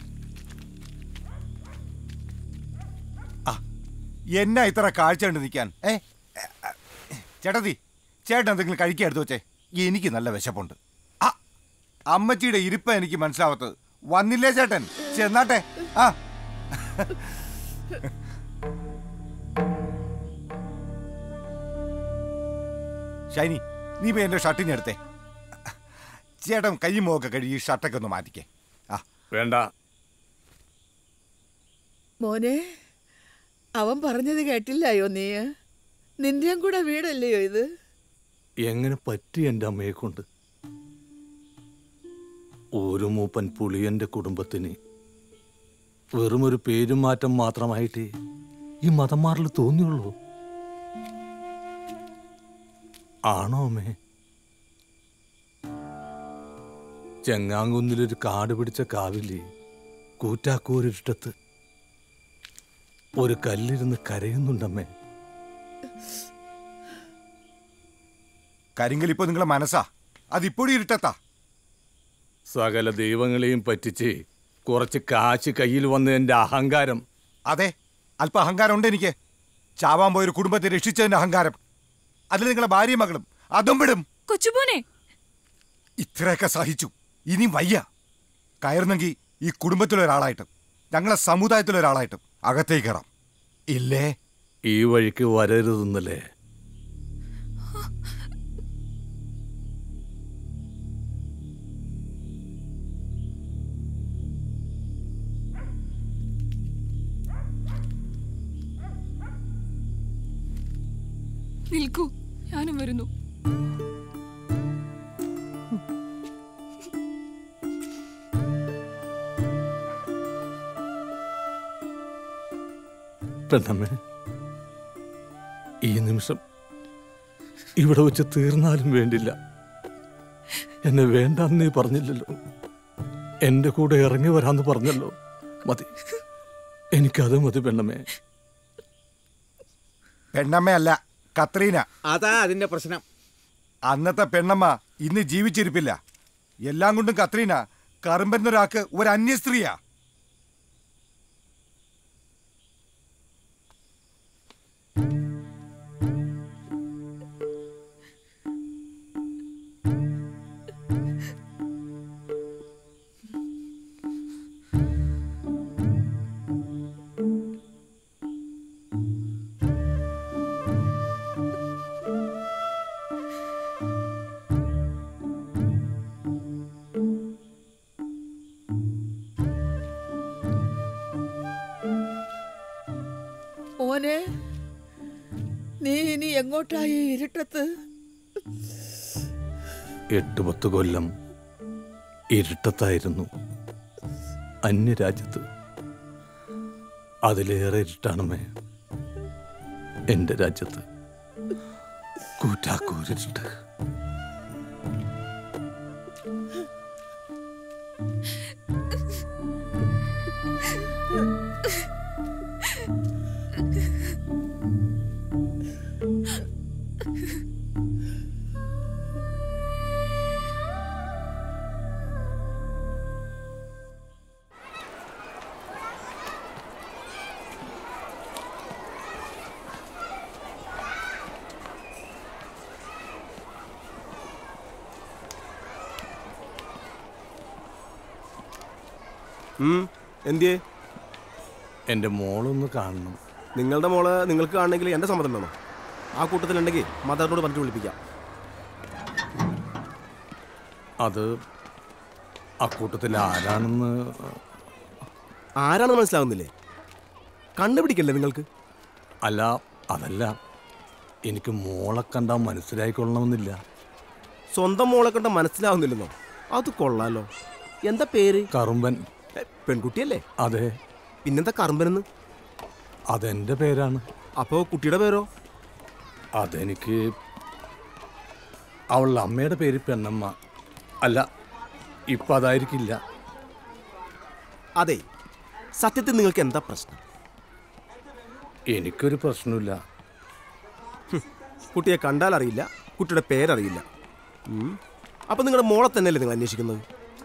ആ എന്നാ ഇത്ര കാഴ്ച കണ്ട് നിൽക്കാൻ ഏ ചേട്ടത്തി ചേട്ടൻ എന്തെങ്കിലും കഴിക്കാൻ എടുത്തു വെച്ചേ എനിക്ക് നല്ല വിശപ്പുണ്ട് ആ അമ്മച്ചിയുടെ ഇരിപ്പ എനിക്ക് മനസ്സിലാവത്തത് വന്നില്ലേ ചേട്ടൻ ചെന്നാട്ടെ ആ ഷൈനി നീ പോയി എൻ്റെ ഷർട്ടിനെ എടുത്തേ ചേട്ടൻ കൈയും മുഖമൊക്കെ കഴുകി ഷർട്ടൊക്കെ ഒന്ന് മാറ്റിക്കേ ആ വേണ്ട മോനെ അവൻ പറഞ്ഞത് കേട്ടില്ലായോ നീ നിന്റെയും കൂടെ വീടല്ലയോ ഇത് എങ്ങനെ പറ്റി എൻ്റെ അമ്മയെ കൊണ്ട് ഒരു മൂപ്പൻ പുളിയന്റെ കുടുംബത്തിന് വെറുമൊരു പേരുമാറ്റം മാത്രമായിട്ട് ഈ മതം മാറൽ തോന്നിയുള്ളൂ ആണോ അമ്മേ ചെങ്ങാങ്കുന്നിലൊരു കാട് പിടിച്ച കാവില് കൂറ്റാക്കൂരിട്ടത്ത് ഒരു കല്ലിരുന്ന് കരയുന്നുണ്ടമ്മേ കരിങ്കൽ ഇപ്പൊ നിങ്ങളെ മനസ്സാ അതിപ്പോഴും ഇരുട്ടത്താ സകല ദൈവങ്ങളെയും പറ്റിച്ച് കുറച്ച് കാശ് കയ്യിൽ വന്ന എൻ്റെ അഹങ്കാരം അതെ അല്പ അഹങ്കാരം ഉണ്ട് എനിക്ക് ചാവാൻ പോയൊരു കുടുംബത്തെ രക്ഷിച്ചതിന്റെ അഹങ്കാരം അതിൽ നിങ്ങളെ ഭാര്യയും മകളും അതും വിടും കൊച്ചുപോനെ ഇത്രയൊക്കെ സഹിച്ചു ഇനി വയ്യ കയറുന്നെങ്കിൽ ഈ കുടുംബത്തിലൊരാളായിട്ടും ഞങ്ങളെ സമുദായത്തിലൊരാളായിട്ടും അകത്തേക്ക് കയറാം ഇല്ലേ ഈ വഴിക്ക് വരരുതെന്നല്ലേ നിൽക്കൂ ഞാനും വരുന്നു പെണ്ണമ്മേ ഈ നിമിഷം ഇവിടെ വെച്ച് തീർന്നാലും വേണ്ടില്ല എന്നെ വേണ്ടെന്ന് നീ പറഞ്ഞില്ലല്ലോ എൻ്റെ കൂടെ ഇറങ്ങി വരാന്ന് പറഞ്ഞല്ലോ മതി എനിക്കത് മതി പെണ്ണമ്മേ പെണ്ണമ്മയല്ല കത്രീന അതാ അതിന്റെ പ്രശ്നം അന്നത്തെ പെണ്ണമ്മ ഇന്ന് ജീവിച്ചിരിപ്പില്ല എല്ലാം കൊണ്ടും കത്രീന കറുമ്പൻ ഒരാൾക്ക് ഒരു അന്യ സ്ത്രീയാ മോനെ നീ ഇനി എങ്ങോട്ടായി ഇരുട്ടത്ത് എട്ട് പത്ത് കൊല്ലം ഇരുട്ടത്തായിരുന്നു അന്യരാജ്യത്ത് അതിലേറെ ഇരുട്ടാണമേ എൻ്റെ രാജ്യത്ത് കൂറ്റാക്കൂരിട്ട് എന്തിയേ എൻ്റെ മോളൊന്ന് കാണണം നിങ്ങളുടെ മോള് നിങ്ങൾക്ക് കാണണമെങ്കിൽ എൻ്റെ സമ്മതം വേണം ആ കൂട്ടത്തിലുണ്ടെങ്കിൽ മദറിനോട് പറഞ്ഞിട്ട് വിളിപ്പിക്കാം അത് അക്കൂട്ടത്തിൽ ആരാണെന്ന് ആരാണെന്ന് മനസ്സിലാവുന്നില്ലേ കണ്ടുപിടിക്കല്ലേ നിങ്ങൾക്ക് അല്ല അതല്ല എനിക്ക് മോളെ കണ്ടാൽ മനസ്സിലായിക്കൊള്ളണമെന്നില്ല സ്വന്തം മോളെ കണ്ട മനസ്സിലാവുന്നില്ലെന്നോ അത് കൊള്ളാലോ എന്താ പേര് കറുമ്പൻ പെൺകുട്ടിയല്ലേ അതെ പിന്നെന്താ കറുമ്പനെന്ന് അതെൻ്റെ പേരാണ് അപ്പോൾ കുട്ടിയുടെ പേരോ അതെനിക്ക് അവളുടെ അമ്മയുടെ പേര് പെണ്ണമ്മ അല്ല ഇപ്പം അതായിരിക്കില്ല അതെ സത്യത്തിൽ നിങ്ങൾക്ക് എന്താ പ്രശ്നം എനിക്കൊരു പ്രശ്നമില്ല കുട്ടിയെ കണ്ടാൽ അറിയില്ല കുട്ടിയുടെ പേരറിയില്ല ഉം. അപ്പൊ നിങ്ങളുടെ മോളെ തന്നെയല്ലേ നിങ്ങൾ അന്വേഷിക്കുന്നത്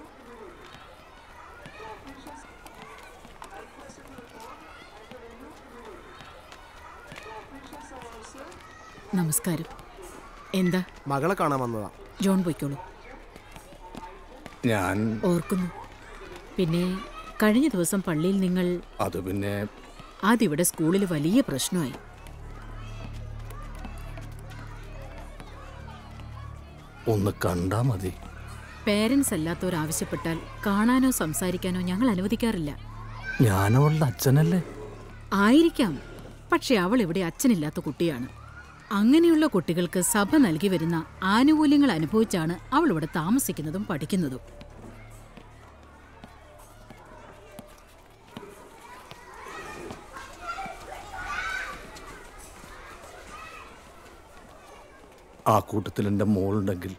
നമസ്കാരം എന്താ മകളെ കാണാൻ വന്നതാ ജോൺ പൊയ്ക്കോളൂ ഞാൻ ഓർക്കുന്നു പിന്നെ കഴിഞ്ഞ ദിവസം പള്ളിയിൽ നിങ്ങൾ അത് പിന്നെ അതിവിടെ സ്കൂളിൽ വലിയ പ്രശ്നമായി ഒന്ന് കണ്ടാ മതി പേരൻസ് അല്ലാത്തവർ ആവശ്യപ്പെട്ടാൽ കാണാനോ സംസാരിക്കാനോ ഞങ്ങൾ അനുവദിക്കാറില്ല ഞാനവളുടെ അച്ഛനല്ലേ ആയിരിക്കാം പക്ഷെ അവൾ ഇവിടെ അച്ഛനില്ലാത്ത കുട്ടിയാണ് അങ്ങനെയുള്ള കുട്ടികൾക്ക് സഭ നൽകി വരുന്ന ആനുകൂല്യങ്ങൾ അനുഭവിച്ചാണ് അവൾ ഇവിടെ താമസിക്കുന്നതും പഠിക്കുന്നതും ആ കൂട്ടത്തിൽ എൻ്റെ മോളുണ്ടെങ്കിൽ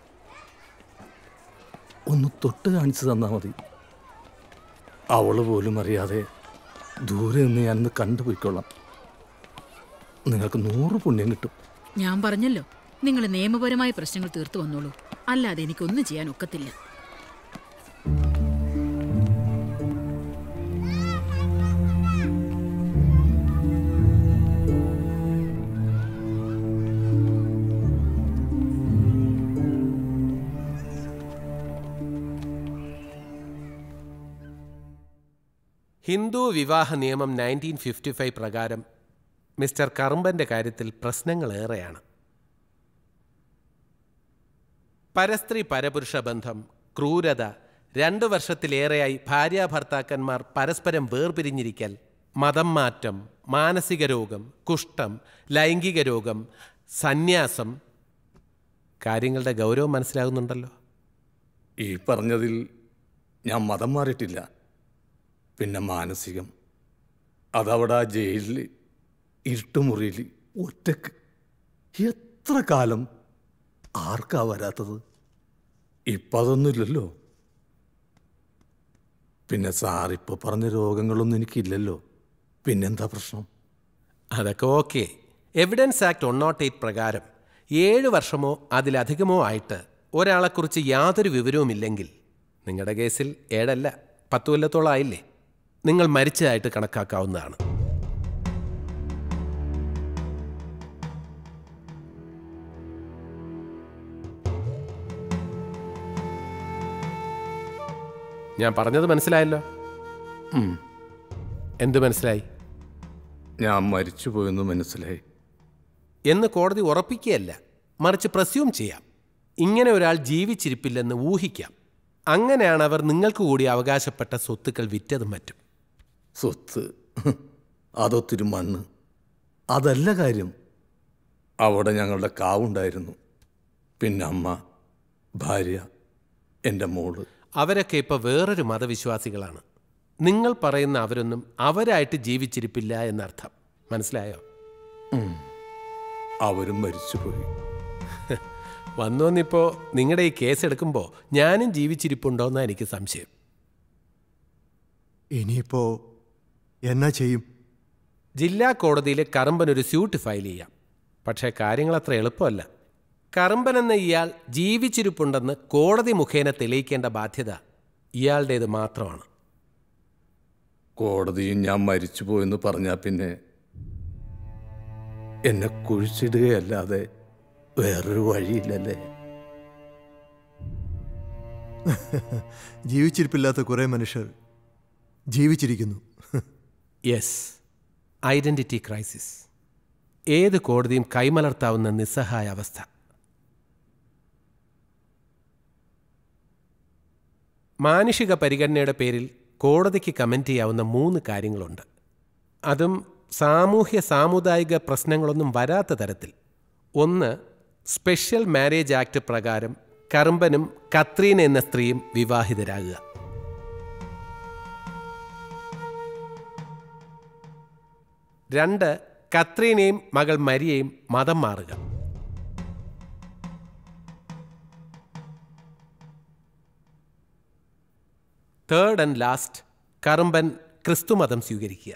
ഒന്ന് തൊട്ട് കാണിച്ചു തന്നാൽ മതി അവള് പോലും അറിയാതെ ദൂരെ നിന്ന് ഞാനൊന്ന് കണ്ടുപോയിക്കൊള്ളാം നിങ്ങൾക്ക് നൂറ് പുണ്യം കിട്ടും ഞാൻ പറഞ്ഞല്ലോ നിങ്ങൾ നിയമപരമായ പ്രശ്നങ്ങൾ തീർത്തു വന്നോളൂ അല്ലാതെ എനിക്കൊന്നും ചെയ്യാൻ ഒക്കത്തില്ല ഹിന്ദു വിവാഹ നിയമം നയൻറ്റീൻ ഫിഫ്റ്റി ഫൈവ് പ്രകാരം മിസ്റ്റർ കറുമ്പൻ്റെ കാര്യത്തിൽ പ്രശ്നങ്ങളേറെയാണ് പരസ്ത്രീ പരപുരുഷ ബന്ധം ക്രൂരത രണ്ടു വർഷത്തിലേറെയായി ഭാര്യാഭർത്താക്കന്മാർ പരസ്പരം വേർപിരിഞ്ഞിരിക്കൽ മതം മാറ്റം മാനസിക രോഗം കുഷ്ഠം ലൈംഗിക രോഗം സന്യാസം കാര്യങ്ങളുടെ ഗൗരവം മനസ്സിലാകുന്നുണ്ടല്ലോ ഈ പറഞ്ഞതിൽ ഞാൻ മതം മാറിയിട്ടില്ല പിന്നെ മാനസികം അതവിടെ ആ ജയിലിൽ ഇരുട്ടുമുറിയിൽ ഒറ്റക്ക് എത്ര കാലം ആർക്കാ വരാത്തത് ഇപ്പം അതൊന്നുമില്ലല്ലോ പിന്നെ സാറിപ്പോൾ പറഞ്ഞ രോഗങ്ങളൊന്നും എനിക്കില്ലല്ലോ പിന്നെന്താ പ്രശ്നം അതൊക്കെ okay evidence act one nought eight പ്രകാരം ഏഴ് വർഷമോ അതിലധികമോ ആയിട്ട് ഒരാളെക്കുറിച്ച് യാതൊരു വിവരവുമില്ലെങ്കിൽ നിങ്ങളുടെ കേസിൽ ഏഴല്ല പത്ത് കൊല്ലത്തോളം ആയില്ലേ നിങ്ങൾ മരിച്ചതായിട്ട് കണക്കാക്കാവുന്നതാണ് ഞാൻ പറഞ്ഞത് മനസ്സിലായല്ലോ ഉം. എന്ത് മനസ്സിലായി ഞാൻ മരിച്ചുപോയെന്ന് മനസ്സിലായി എന്ന് കോടതി ഉറപ്പിക്കുകയല്ല മറിച്ച് പ്രസ്യൂം ചെയ്യാം ഇങ്ങനെ ഒരാൾ ജീവിച്ചിരിപ്പില്ലെന്ന് ഊഹിക്കാം അങ്ങനെയാണ് അവർ നിങ്ങൾക്ക് കൂടി അവകാശപ്പെട്ട സ്വത്തുക്കൾ വിറ്റതും മറ്റും സ്വത്ത് അതൊത്തിരി മണ്ണ് അതല്ല കാര്യം അവിടെ ഞങ്ങളുടെ കാവുണ്ടായിരുന്നു പിന്നെ അമ്മ ഭാര്യ എൻ്റെ മോള് അവരൊക്കെ ഇപ്പോൾ വേറൊരു മതവിശ്വാസികളാണ് നിങ്ങൾ പറയുന്ന അവരൊന്നും അവരായിട്ട് ജീവിച്ചിരിപ്പില്ല എന്നർത്ഥം മനസ്സിലായോ ഉം. അവരും മരിച്ചുപോയി വന്നു വന്നിപ്പോൾ നിങ്ങളുടെ ഈ കേസ് എടുക്കുമ്പോൾ ഞാനും ജീവിച്ചിരിപ്പുണ്ടോയെന്നാണ് എനിക്ക് സംശയം ഇനിയിപ്പോ എന്നാ ചെയ്യും ജില്ലാ കോടതിയിൽ കറമ്പൻ ഒരു സ്യൂട്ട് ഫയൽ ചെയ്യാം പക്ഷേ കാര്യങ്ങൾ അത്ര എളുപ്പമല്ല കറമ്പൻ എന്ന ഇയാൾ ജീവിച്ചിരിപ്പുണ്ടെന്ന് കോടതി മുഖേന തെളിയിക്കേണ്ട ബാധ്യത ഇയാളുടേത് മാത്രമാണ് കോടതിയും ഞാൻ മരിച്ചുപോയെന്ന് പറഞ്ഞാൽ പിന്നെ എന്നെ കുഴിച്ചിടുകയല്ലാതെ വേറൊരു വഴിയില്ലല്ലേ ജീവിച്ചിരിപ്പില്ലാത്ത കുറേ മനുഷ്യർ ജീവിച്ചിരിക്കുന്നു യെസ് ഐഡന്റിറ്റി ക്രൈസിസ് ഏത് കോടതിയും കൈമലർത്താവുന്ന നിസ്സഹായ അവസ്ഥ മാനുഷിക പരിഗണനയുടെ പേരിൽ കോടതിക്ക് കമൻറ്റ് ചെയ്യാവുന്ന മൂന്ന് കാര്യങ്ങളുണ്ട് അതും സാമൂഹ്യ സാമുദായിക പ്രശ്നങ്ങളൊന്നും വരാത്ത തരത്തിൽ ഒന്ന് സ്പെഷ്യൽ മാരേജ് ആക്ട് പ്രകാരം കറുമ്പനും കത്രീന എന്ന സ്ത്രീയും വിവാഹിതരാകുക രണ്ട് കത്രീനയും മകൾ മരിയയും മതം മാറുക തേർഡ് ആൻഡ് ലാസ്റ്റ് കറുമ്പൻ ക്രിസ്തുമതം സ്വീകരിക്കുക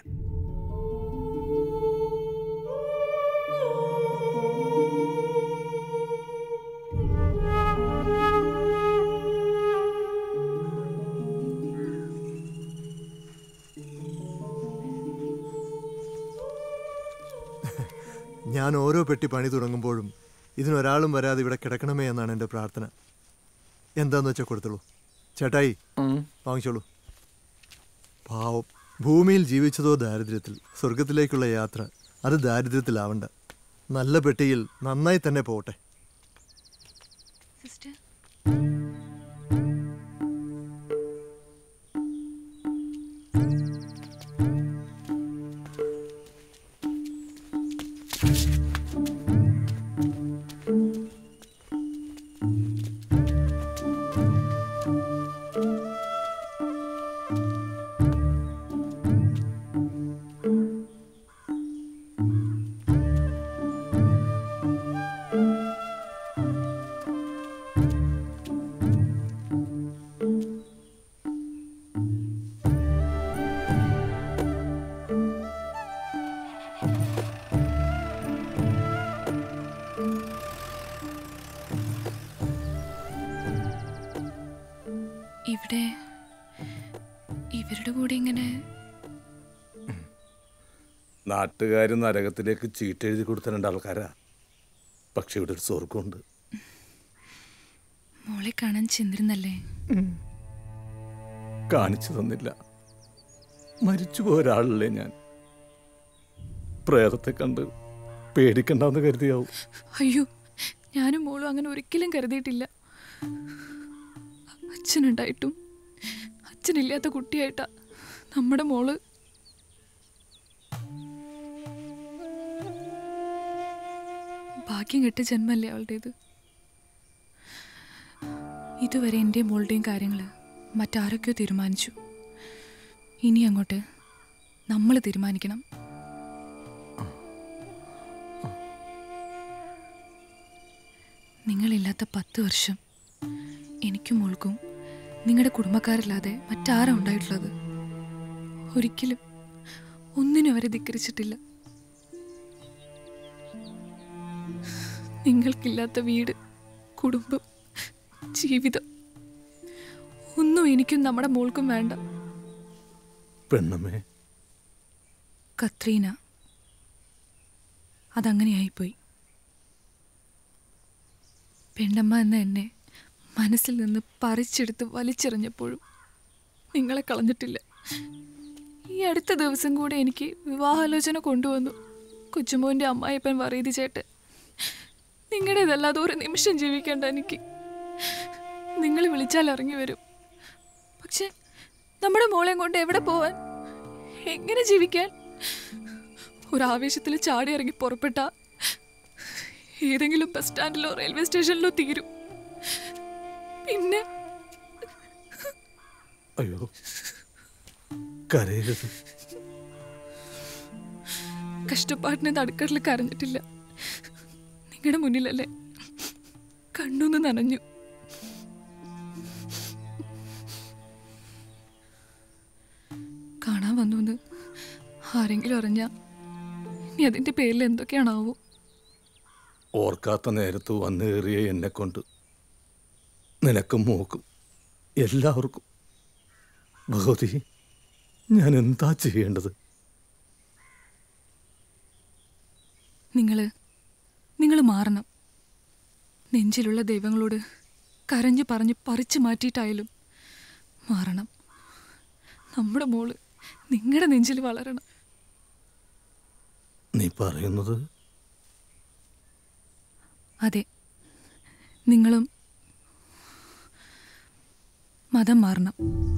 ഞാൻ ഓരോ പെട്ടി പണി തുടങ്ങുമ്പോഴും ഇതിനൊരാളും വരാതെ ഇവിടെ കിടക്കണമേ എന്നാണ് എൻ്റെ പ്രാർത്ഥന എന്താന്ന് വെച്ചാൽ കൊടുത്തോളൂ ചേട്ടായി വാങ്ങിച്ചോളൂ പാവം ഭൂമിയിൽ ജീവിച്ചതോ ദാരിദ്ര്യത്തിൽ സ്വർഗത്തിലേക്കുള്ള യാത്ര അത് ദാരിദ്ര്യത്തിലാവണ്ട നല്ല പെട്ടിയിൽ നന്നായി തന്നെ പോട്ടെ സിസ്റ്റർ ഇവിടെ ഇവരുടെ കൂടെ ഇങ്ങനെ നാട്ടുകാർ നരകത്തിലേക്ക് ചീട്ടെഴുതി കൊടുത്ത രണ്ട് ആൾക്കാരാ പക്ഷെ ഇവിടെ ഒരു സ്വർഗമുണ്ട് മോളെ കാണാൻ ചെന്നിരുന്നല്ലേ കാണിച്ചു തന്നില്ല മരിച്ചുപോയ ഒരാളല്ലേ ഞാൻ പ്രേതത്തെ കണ്ട് പേടിക്കണ്ടെന്ന് കരുതിയാവും അയ്യോ ഞാനും മോളും അങ്ങനെ ഒരിക്കലും കരുതിയിട്ടില്ല അച്ഛനുണ്ടായിട്ടും അച്ഛനില്ലാത്ത കുട്ടിയായിട്ടാ നമ്മുടെ മോള് ഭാഗ്യം കെട്ട ജന്മല്ലേ അവളുടേത് ഇതുവരെ എൻ്റെയും മോളുടെയും കാര്യങ്ങൾ മറ്റാരൊക്കെയോ തീരുമാനിച്ചു ഇനി അങ്ങോട്ട് നമ്മൾ തീരുമാനിക്കണം നിങ്ങളില്ലാത്ത പത്ത് വർഷം എനിക്കും മോൾക്കും നിങ്ങളുടെ കുടുംബക്കാരില്ലാതെ മറ്റാരാ ഉണ്ടായിട്ടുള്ളത് ഒരിക്കലും ഒന്നിനും അവരെ ധിക്കരിച്ചിട്ടില്ല നിങ്ങൾക്കില്ലാത്ത വീട് കുടുംബം ജീവിതം ഒന്നും എനിക്കും നമ്മുടെ മോൾക്കും വേണ്ട പെണ്ണമ്മേ കത്രീന അതങ്ങനെയായിപ്പോയി പെണ്ണമ്മ എന്ന എന്നെ മനസ്സിൽ നിന്ന് പറിച്ചെടുത്ത് വലിച്ചെറിഞ്ഞപ്പോഴും നിങ്ങളെ കളഞ്ഞിട്ടില്ല ഈ അടുത്ത ദിവസം കൂടെ എനിക്ക് വിവാഹാലോചന കൊണ്ടുവന്നു കൊച്ചുമോൻ്റെ അമ്മായിപ്പൻ വറീതി ചേട്ടൻ നിങ്ങളുടേതല്ലാതെ ഒരു നിമിഷം ജീവിക്കേണ്ട എനിക്ക് നിങ്ങൾ വിളിച്ചാൽ ഇറങ്ങി വരും പക്ഷെ നമ്മുടെ മോളെയും കൊണ്ട് എവിടെ പോവാൻ എങ്ങനെ ജീവിക്കാൻ ഒരാവേശത്തിൽ ചാടി ഇറങ്ങി പുറപ്പെട്ട ഏതെങ്കിലും ബസ് സ്റ്റാൻഡിലോ റെയിൽവേ സ്റ്റേഷനിലോ തീരും പിന്നെ അയ്യോ കരയരുത് കഷ്ടപ്പാടിന് നടുക്കടൽ കരഞ്ഞിട്ടില്ല നിങ്ങളുടെ മുന്നിലല്ലേ കണ്ണൊന്ന് നനഞ്ഞു കാണാൻ വന്നു എന്ന് ആരെങ്കിലും അറിഞ്ഞ ഇനി അതിന്റെ പേരിൽ എന്തൊക്കെയാണാവോ ഓർക്കാത്ത നേരത്ത് വന്നേറിയ എന്നെ കൊണ്ട് നിനക്കും മോക്കും എല്ലാവർക്കും ഭഗവതി ഞാൻ എന്താ ചെയ്യേണ്ടത് നിങ്ങൾ നിങ്ങൾ മാറണം നെഞ്ചിലുള്ള ദൈവങ്ങളോട് കരഞ്ഞു പറഞ്ഞ് പറിച്ചു മാറ്റിയിട്ടായാലും മാറണം നമ്മുടെ മോള് നിങ്ങളുടെ നെഞ്ചിൽ വളരണം നീ പറയുന്നത് അതെ നിങ്ങളും മതം മാറണം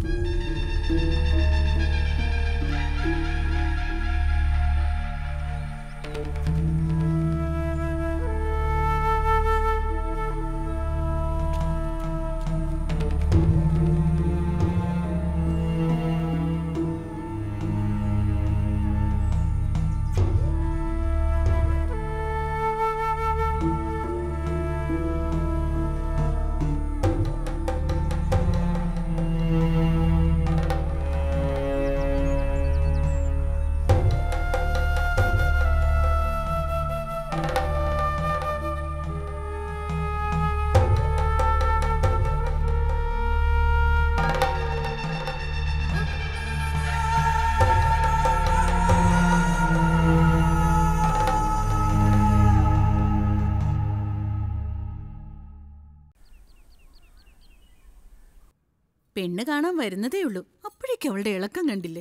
പെണ്ണ് കാണാൻ വരുന്നതേ ഉള്ളൂ അപ്പോഴേക്കും അവളുടെ ഇളക്കം കണ്ടില്ലേ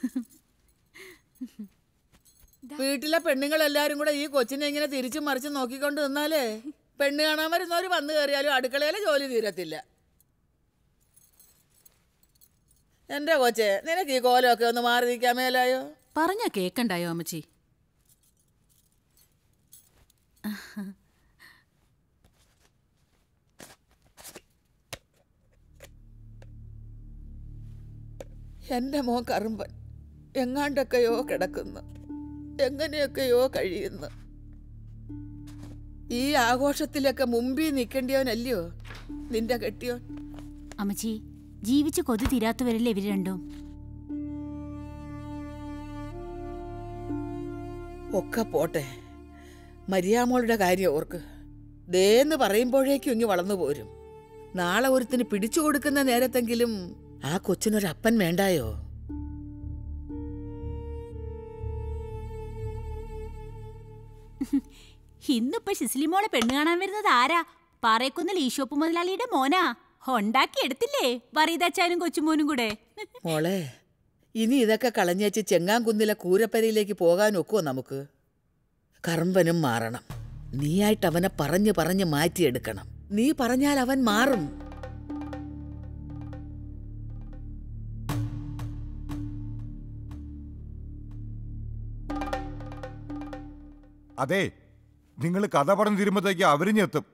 വീട്ടിലെ പെണ്ണുങ്ങളെല്ലാരും കൂടെ ഈ കൊച്ചിനെ ഇങ്ങനെ തിരിച്ചു മറിച്ച് നോക്കിക്കൊണ്ട് നിന്നാലേ പെണ്ണ് കാണാൻ വരുന്നവർ വന്നു കയറിയാലും അടുക്കളയിലെ ജോലി തീരത്തില്ല എന്റെ കൊച്ചെ നിനക്ക് ഈ കോലമൊക്കെ ഒന്ന് മാറി നിൽക്കാൻ മേലായോ പറഞ്ഞാ കേക്കണ്ടായോ അമ്മച്ചി എൻ്റെ മോൻ കറുമ്പൻ എങ്ങാണ്ടൊക്കെയോ കിടക്കുന്നു എങ്ങനെയൊക്കെയോ കഴിയുന്നു ഈ ആഘോഷത്തിലൊക്കെ മുമ്പിൽ നിൽക്കേണ്ടിയവനല്ലയോ നിന്റെ കെട്ടിയോൻ അമ്മച്ചി ജീവിച്ച് കൊതി തീരാത്തവരല്ലേ ഇവര് രണ്ടും ഒക്കെ പോട്ടെ മരിയാമോളുടെ കാര്യം ഓർക്ക് ദേന്ന് പറയുമ്പോഴേക്കും ഇങ്ങ് വളർന്നു പോരും നാളെ ഒരുത്തിന് പിടിച്ചു കൊടുക്കുന്ന നേരത്തെങ്കിലും ആ കൊച്ചിനൊരപ്പൻ വേണ്ടായോ ഇന്നിപ്പോ ശിസിലിമോളെ പെണ്ണ് കാണാൻ വരുന്നത് ആരാ പാറയക്കുന്നിൽ ഈശോപ്പ് മുതലാളിയുടെ മോനാ ഉണ്ടാക്കി എടുത്തില്ലേ വറീതാച്ചാനും കൊച്ചുമോനും കൂടെ മോളെ ഇനി ഇതൊക്കെ കളഞ്ഞേച്ച് ചെങ്ങാൻകുന്നിലെ കൂരപ്പരയിലേക്ക് പോകാൻ ഒക്കുവോ നമുക്ക് കറമ്പനും മാറണം നീയായിട്ട് അവനെ പറഞ്ഞു പറഞ്ഞ് മാറ്റിയെടുക്കണം നീ പറഞ്ഞാൽ അവൻ മാറും അതെ നിങ്ങൾ കഥ പറഞ്ഞു തീരുമ്പോഴത്തേക്ക് അവരിഞ്ഞെത്തും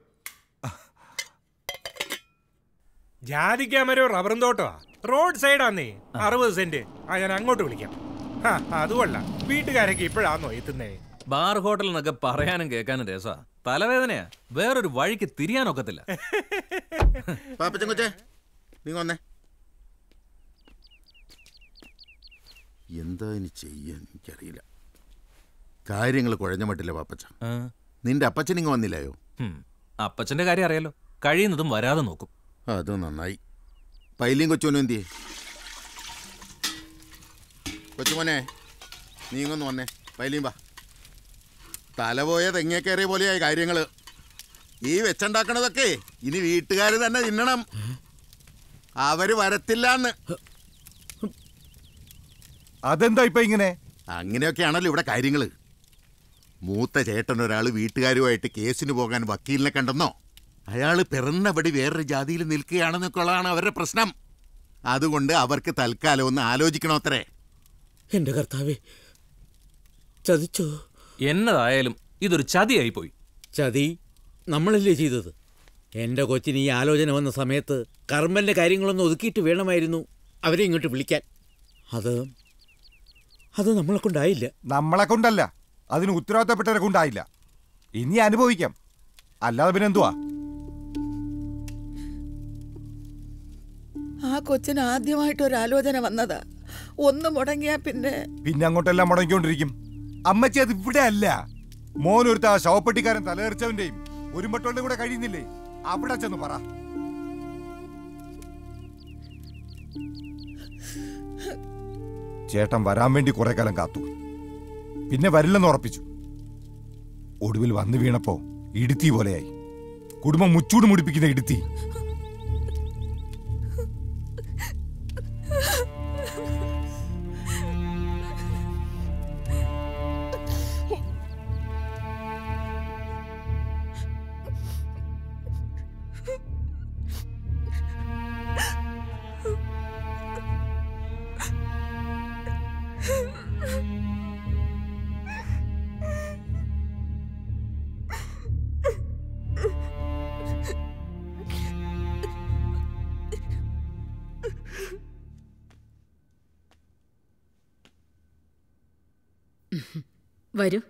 ജാതിക്കാമരോ റബ്ബറും തോട്ടമാ റോഡ് സൈഡാന്നേ അറുപത് സെന്റ് ആ ഞാൻ അങ്ങോട്ട് വിളിക്കാം ഹാ, അതുമല്ല വീട്ടുകാരൊക്കെ ഇപ്പോഴാന്നോ എത്തുന്നേ ബാർ ഹോട്ടൽ എന്നൊക്കെ പറയാനും കേൾക്കാനും രസാ തലവേദനയാ വേറൊരു വഴിക്ക് തിരിയാനൊക്കത്തില്ല പാപ്പച്ചൻ കൊച്ചേ നീ വന്നേ എന്താ ഇനി ചെയ്യാൻ എനിക്കറിയില്ല കാര്യങ്ങൾ കുഴഞ്ഞ മട്ടില്ല പാപ്പച്ച നിന്റെ അപ്പച്ചൻ ഇങ്ങ് വന്നില്ലായോ ഹും, അപ്പച്ചന്റെ കാര്യം അറിയാലോ കഴിയുന്നതും വരാതെ നോക്കും അത് നന്നായി പൈലിയും കൊച്ചുമോനും എന്തിയേ കൊച്ചുമോനെ നീ ഇങ്ങൊന്ന് വന്നേ പൈലിയും വാ തല പോയ തെങ്ങേ കയറിയ പോലെയായി കാര്യങ്ങള് ഈ വെച്ചുണ്ടാക്കണതൊക്കെ ഇനി വീട്ടുകാർ തന്നെ തിന്നണം അവര് വരത്തില്ലാന്ന് അതെന്താ ഇപ്പൊ ഇങ്ങനെ അങ്ങനെയൊക്കെയാണല്ലോ ഇവിടെ കാര്യങ്ങള് മൂത്ത ചേട്ടൻ ഒരാൾ വീട്ടുകാരുമായിട്ട് കേസിന് പോകാൻ വക്കീലിനെ കണ്ടെന്നോ അയാൾ പിറന്നപടി വേറൊരു ജാതിയിൽ നിൽക്കുകയാണെന്നൊക്കെ ഉള്ളതാണ് അവരുടെ പ്രശ്നം അതുകൊണ്ട് അവർക്ക് തൽക്കാലം ഒന്ന് ആലോചിക്കണോത്രേ എന്റെ കർത്താവേ ചതിച്ചോ എന്നതായാലും ഇതൊരു ചതിയായി പോയി ചതി നമ്മളല്ലേ ചെയ്തത് എൻ്റെ കൊച്ചിന് ഈ ആലോചന വന്ന സമയത്ത് കർമ്മൻ്റെ കാര്യങ്ങളൊന്ന് ഒതുക്കിയിട്ട് വേണമായിരുന്നു അവരെ ഇങ്ങോട്ട് വിളിക്കാൻ അത് അത് നമ്മളെ കൊണ്ടായില്ല നമ്മളെ കൊണ്ടല്ല അതിന് ഉത്തരവാദിത്തപ്പെട്ടവരെ കൊണ്ടായില്ല ഇനി അനുഭവിക്കാം അല്ലാതെ പിന്നെ എന്തുവാ ആ കൊച്ചിന് ആദ്യമായിട്ട് ഒരു ആലോചന വന്നതാ ഒന്ന് മുടങ്ങിയാ പിന്നെ പിന്നെ അങ്ങോട്ടെല്ലാം മുടങ്ങിക്കൊണ്ടിരിക്കും അമ്മച്ചി അത് ഇവിടെ അല്ല മോനൊരുത്ത ആ ശവപ്പെട്ടിക്കാരൻ തലതെറിച്ചവന്റെയും ഒരുമ്പട്ടോളുടെ കൂടെ കഴിയുന്നില്ലേ അവിടെ ചെന്ന് പറ ചേട്ടൻ വരാൻ വേണ്ടി കുറെ കാലം കാത്തു പിന്നെ വരില്ലെന്ന് ഉറപ്പിച്ചു ഒടുവിൽ വന്നു വീണപ്പോ ഇടുത്തി പോലെയായി കുടുംബം മുച്ചൂട് മുടിപ്പിക്കുന്ന ഇടുത്തി വരൂ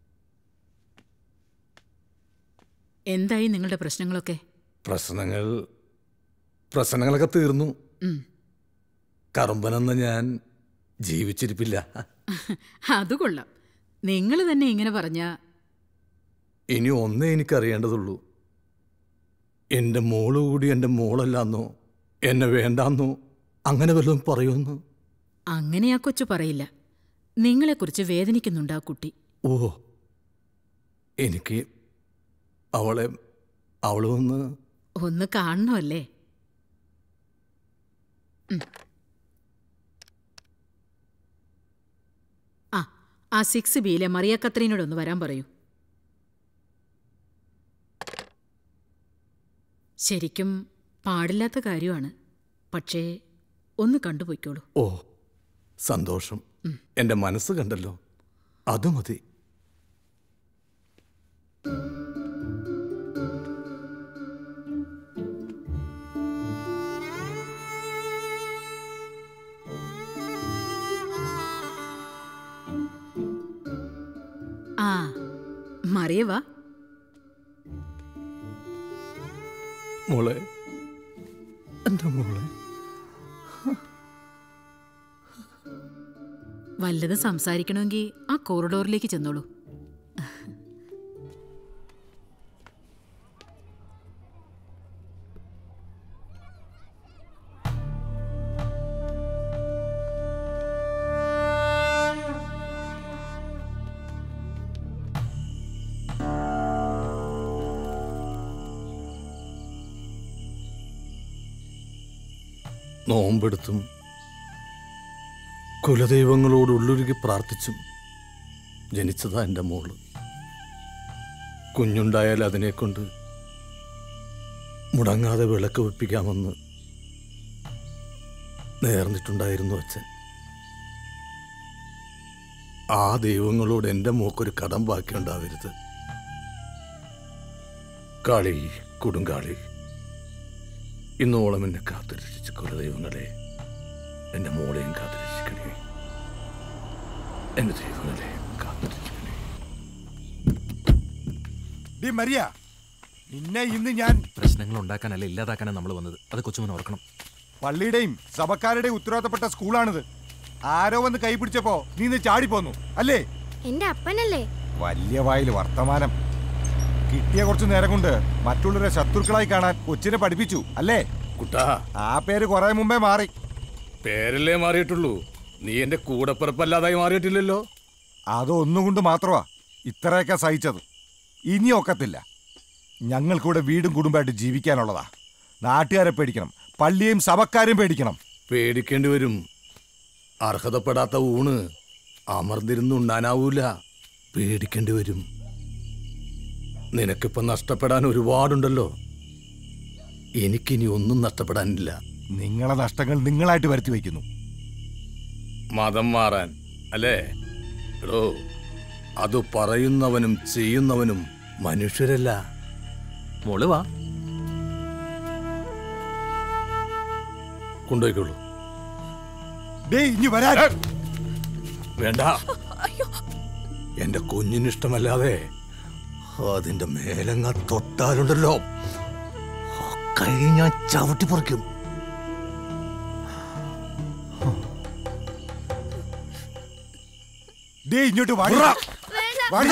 എന്തായി നിങ്ങളുടെ പ്രശ്നങ്ങളൊക്കെ പ്രശ്നങ്ങൾ പ്രശ്നങ്ങളൊക്കെ തീർന്നു ഉം. കറുമ്പനെന്ന് ഞാൻ ജീവിച്ചിരിപ്പില്ല അത് കൊള്ളാം നിങ്ങൾ തന്നെ ഇങ്ങനെ പറഞ്ഞ ഇനി ഒന്നേ എനിക്കറിയേണ്ടതുള്ളൂ എൻ്റെ മോള് കൂടി എൻ്റെ മോളല്ലാന്നോ എന്നെ വേണ്ടാന്നോ അങ്ങനെ വല്ലതും പറയുമെന്ന് അങ്ങനെ ആ കൊച്ചു പറയില്ല നിങ്ങളെക്കുറിച്ച് വേദനിക്കുന്നുണ്ട് ആ കുട്ടി ഓ എനിക്ക് അവളെ അവളെ ഒന്ന് ഒന്ന് കാണണമല്ലേ ഉം. ആ ആ സിക്സ് ബിയിലെ മറിയ കത്രീനോടൊന്ന് വരാൻ പറയൂ ശരിക്കും പാടില്ലാത്ത കാര്യമാണ് പക്ഷേ ഒന്ന് കണ്ടുപോയിക്കോളൂ ഓ സന്തോഷം എൻ്റെ മനസ്സ് കണ്ടല്ലോ അത് മതി ആ മറിയ വാ മോളെ എൻ്റെ മോളെ വല്ലതും സംസാരിക്കണമെങ്കിൽ ആ കോറിഡോറിലേക്ക് ചെന്നോളൂ നോമ്പെടുത്തും കുലദൈവങ്ങളോട് ഉള്ളൊരുക്കി പ്രാർത്ഥിച്ചും ജനിച്ചതാ എൻ്റെ മോള് കുഞ്ഞുണ്ടായാൽ അതിനെക്കൊണ്ട് മുടങ്ങാതെ വിളക്ക് വെപ്പിക്കാമെന്ന് നേർന്നിട്ടുണ്ടായിരുന്നു അച്ഛൻ ആ ദൈവങ്ങളോട് എൻ്റെ മോക്കൊരു കടം ബാക്കിയുണ്ടാവരുത് കാളി കൊടുങ്കാളി ഇന്നോളം എന്നെ കാത്തുരക്ഷിച്ച കുലദൈവങ്ങളെ എൻ്റെ മോളെയും കാത്തുരക്ഷിക്കണേ എൻ്റെ ദൈവങ്ങളെ കാത്തുരക്ഷിക്കണേ ഡി മരിയ നിന്നെ ഇന്ന് ഞാൻ പ്രശ്നങ്ങൾ ഉണ്ടാക്കാനല്ല ഇല്ലാതാക്കാനാണ് നമ്മൾ വന്നത് അത് കൊച്ചുമോൻ ഓർക്കണം പള്ളിയുടെയും സഭക്കാരുടെയും ഉത്തരവാദിത്തപ്പെട്ട സ്കൂളാണിത് ആരോ വന്ന് കൈ പിടിച്ചപ്പോ നീ ഇന്ന് ചാടിപ്പോന്നു അല്ലേ എന്റെ അപ്പനല്ലേ വലിയ വായിൽ വർത്തമാനം കിട്ടിയ കുറച്ചു നേരം കൊണ്ട് മറ്റുള്ളവരെ ശത്രുക്കളായി കാണാൻ കൊച്ചിനെ പഠിപ്പിച്ചു അല്ലേ കുട്ടാ ആ പേര് കുറെ മുമ്പേ മാറി പേരല്ലേ മാറിയിട്ടുള്ളൂ നീ എന്റെ കൂടപ്പിറപ്പല്ലാതായി മാറിയിട്ടില്ലല്ലോ അതൊന്നും കൊണ്ട് മാത്രമാ ഇത്രയൊക്കെ സഹിച്ചത് ഇനി ഒക്കത്തില്ല ഞങ്ങൾക്കിവിടെ വീടും കുടുംബമായിട്ട് ജീവിക്കാനുള്ളതാ നാട്ടുകാരെ പേടിക്കണം പള്ളിയും സഭക്കാരും പേടിക്കണം പേടിക്കേണ്ടി വരും അർഹതപ്പെടാത്ത ഊണ് അമർന്നിരുന്ന് ഉണ്ണാനാവൂല പേടിക്കേണ്ടി വരും നിനക്കിപ്പം നഷ്ടപ്പെടാൻ ഒരുപാടുണ്ടല്ലോ എനിക്കിനി ഒന്നും നഷ്ടപ്പെടാനില്ല നിങ്ങളെ നഷ്ടങ്ങൾ നിങ്ങളായിട്ട് വരുത്തി വയ്ക്കുന്നു മതം മാറാൻ അല്ലേ എടോ അത് പറയുന്നവനും ചെയ്യുന്നവനും മനുഷ്യരല്ല മോള് വാ കൊണ്ടുപോയിക്കോളൂ ഇനി വരാൻ വേണ്ട എന്റെ കുഞ്ഞിനിഷ്ടമല്ലാതെ അതിന്റെ മേലങ്ങ തൊട്ടാലുണ്ടല്ലോ ആ കൈ ഞാൻ ചവിട്ടി പറിക്കും ഡേ ഇങ്ങോട്ട് വാടി. വാടി.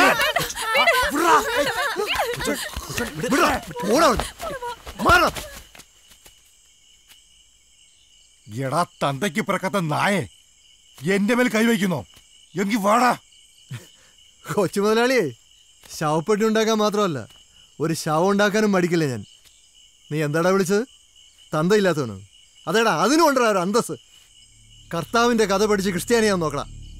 എടാ തന്തയ്ക്ക് പിറക്കത്ത നായെ എന്റെ മേൽ കൈവയ്ക്കുന്നോ എങ്കി വാടാ കൊച്ചു മുതലാളിയേ ശവപ്പെട്ടി ഉണ്ടാക്കാൻ മാത്രമല്ല ഒരു ശവം ഉണ്ടാക്കാനും മടിക്കില്ല ഞാൻ നീ എന്താടാ വിളിച്ചത് തന്തയില്ലാത്തവനോ അതേടാ അതിനും ഉണ്ടടാ ഒരു അന്തസ് കർത്താവിന്റെ കഥ പഠിച്ച് ക്രിസ്ത്യാനിയാന്ന് നോക്കടാ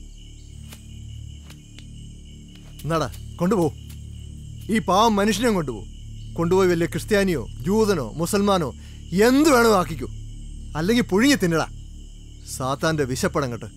എന്നാടാ കൊണ്ടുപോ ഈ പാവം മനുഷ്യനെ കൊണ്ടുപോ കൊണ്ടുപോയി വലിയ ക്രിസ്ത്യാനിയോ ജൂതനോ മുസൽമാനോ എന്ത് വേണോ ആക്കിക്കോ അല്ലെങ്കിൽ പുഴുങ്ങി തിന്നടാ സാത്താന്റെ വിശപ്പടം കേട്ട്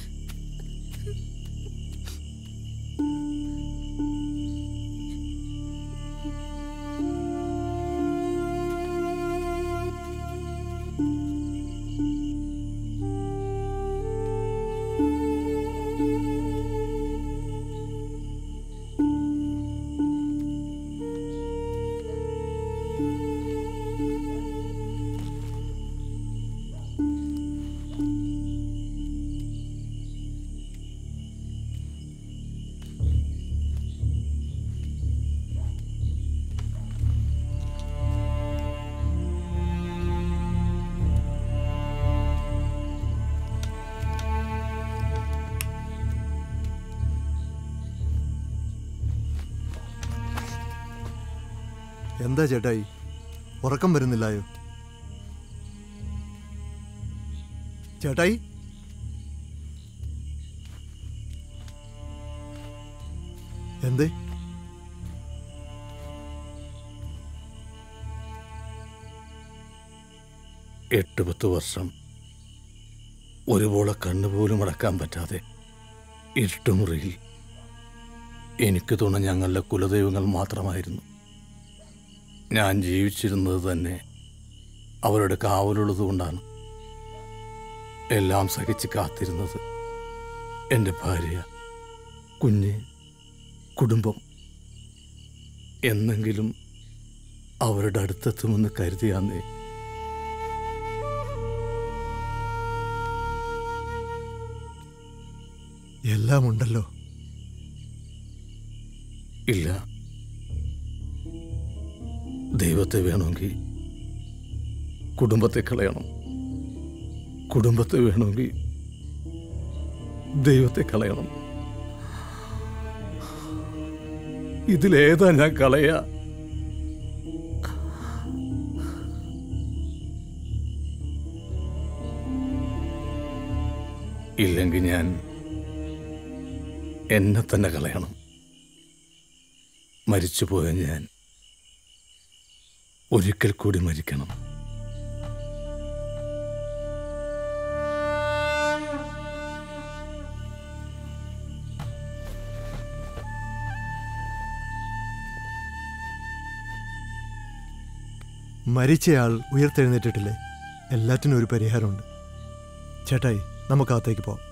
എന്താ ചേട്ടായി ഉറക്കം വരുന്നില്ലായോ ചേട്ടായി എന്തേ എട്ട് പത്ത് വർഷം ഒരുപോലെ കണ്ണുപോലും അടക്കാൻ പറ്റാതെ ഇരുട്ടുമുറിയിൽ എനിക്ക് തുണ ഞങ്ങളുടെ കുലദൈവങ്ങൾ മാത്രമായിരുന്നു ഞാൻ ജീവിച്ചിരുന്നത് തന്നെ അവരുടെ കാവലുള്ളത് കൊണ്ടാണ് എല്ലാം സഹിച്ച് കാത്തിരുന്നത് എൻ്റെ ഭാര്യ കുഞ്ഞ് കുടുംബം എന്നെങ്കിലും അവരുടെ അടുത്തെത്തുമെന്ന് കരുതിയാന്നേ എല്ലാം ഉണ്ടല്ലോ ഇല്ല ദൈവത്തെ വേണമെങ്കിൽ കുടുംബത്തെ കളയണം കുടുംബത്തെ വേണമെങ്കിൽ ദൈവത്തെ കളയണം ഇതിലേതാ ഞാൻ കളയാ ഇല്ലെങ്കിൽ ഞാൻ എന്നെ തന്നെ കളയണം മരിച്ചുപോയ ഞാൻ ഒരിക്കൽ കൂടി മരിക്കണം മരിച്ചയാൾ ഉയർത്തെഴുന്നേറ്റിട്ടില്ലേ എല്ലാറ്റിനും ഒരു പരിഹാരമുണ്ട് ചേട്ടായി നമുക്ക് അകത്തേക്ക് പോവാം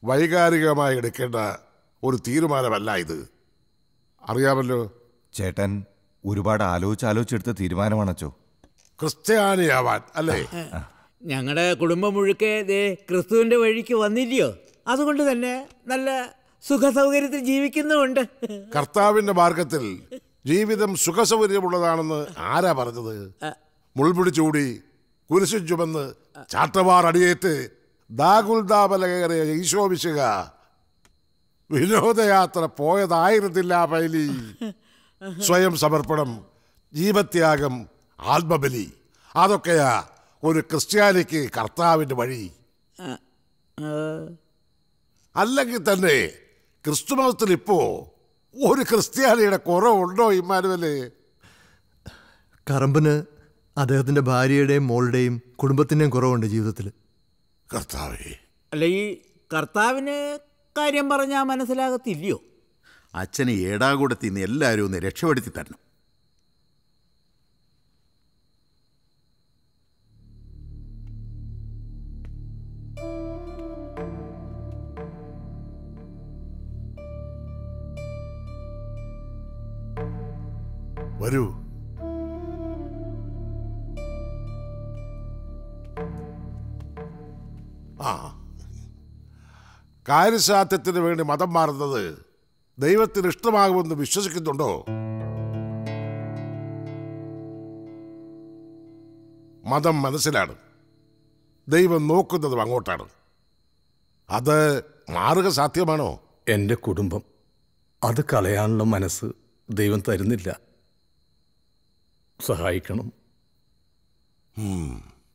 വൈകാരികമായി എടുക്കേണ്ട ഒരു തീരുമാനമല്ല ഇത് അറിയാമല്ലോ ചേട്ടൻ ഒരുപാട് ആലോചിച്ച് ആലോചിച്ചെടുത്ത തീരുമാനമാണച്ചോ ക്രിസ്ത്യാനിയാവാൻ അല്ലേ ഞങ്ങളുടെ കുടുംബം മുഴുക്കെ ദേ ക്രിസ്തുവിൻ്റെ വഴിക്ക് വന്നില്ലയോ അതുകൊണ്ട് തന്നെ നല്ല സുഖസൗകര്യത്തിൽ ജീവിക്കുന്നുമുണ്ട് കർത്താവിന്റെ മാർഗത്തിൽ ജീവിതം സുഖസൗകര്യമുള്ളതാണെന്ന് ആരാ പറഞ്ഞത് മുൾപിടിച്ചൂടി കുരിശും ചുമന്ന് ചാട്ടവാർ അടിയേറ്റ് ദാകുൽദാപലകേറിയ ഈശോവിശുക വിനോദയാത്ര പോയതായിരുന്നില്ല പൈലി സ്വയം സമർപ്പണം ജീവത്യാഗം ആത്മബലി അതൊക്കെയാ ഒരു ക്രിസ്ത്യാനിക്ക് കർത്താവിന്റെ വഴി അല്ലെങ്കിൽ തന്നെ ക്രിസ്തുമതത്തിൽ ഇപ്പോ ഒരു ക്രിസ്ത്യാനിയുടെ കുറവുണ്ടോ ഇമ്മാനുവല് കറമ്പന് അദ്ദേഹത്തിൻ്റെ ഭാര്യയുടെയും മോളുടെയും കുടുംബത്തിൻ്റെയും കുറവുണ്ട് ജീവിതത്തിൽ കർത്താവേ അല്ല ഈ കർത്താവിന് കാര്യം പറഞ്ഞാൽ മനസ്സിലാകത്തില്ലയോ അച്ഛനെ ഏടാകൂടത്തിൽ നിന്ന് എല്ലാവരും ഒന്ന് രക്ഷപ്പെടുത്തി തരണം വരൂ ആ കാര്യസാധ്യത്തിന് വേണ്ടി മതം മാറുന്നത് ദൈവത്തിന് ഇഷ്ടമാകുമെന്ന് വിശ്വസിക്കുന്നുണ്ടോ മതം മനസ്സിലാണ് ദൈവം നോക്കുന്നതും അങ്ങോട്ടാണ് അത് മാറുക സാധ്യമാണോ എൻ്റെ കുടുംബം അത് കളയാനുള്ള മനസ്സ് ദൈവം തരുന്നില്ല സഹായിക്കണം ഉം.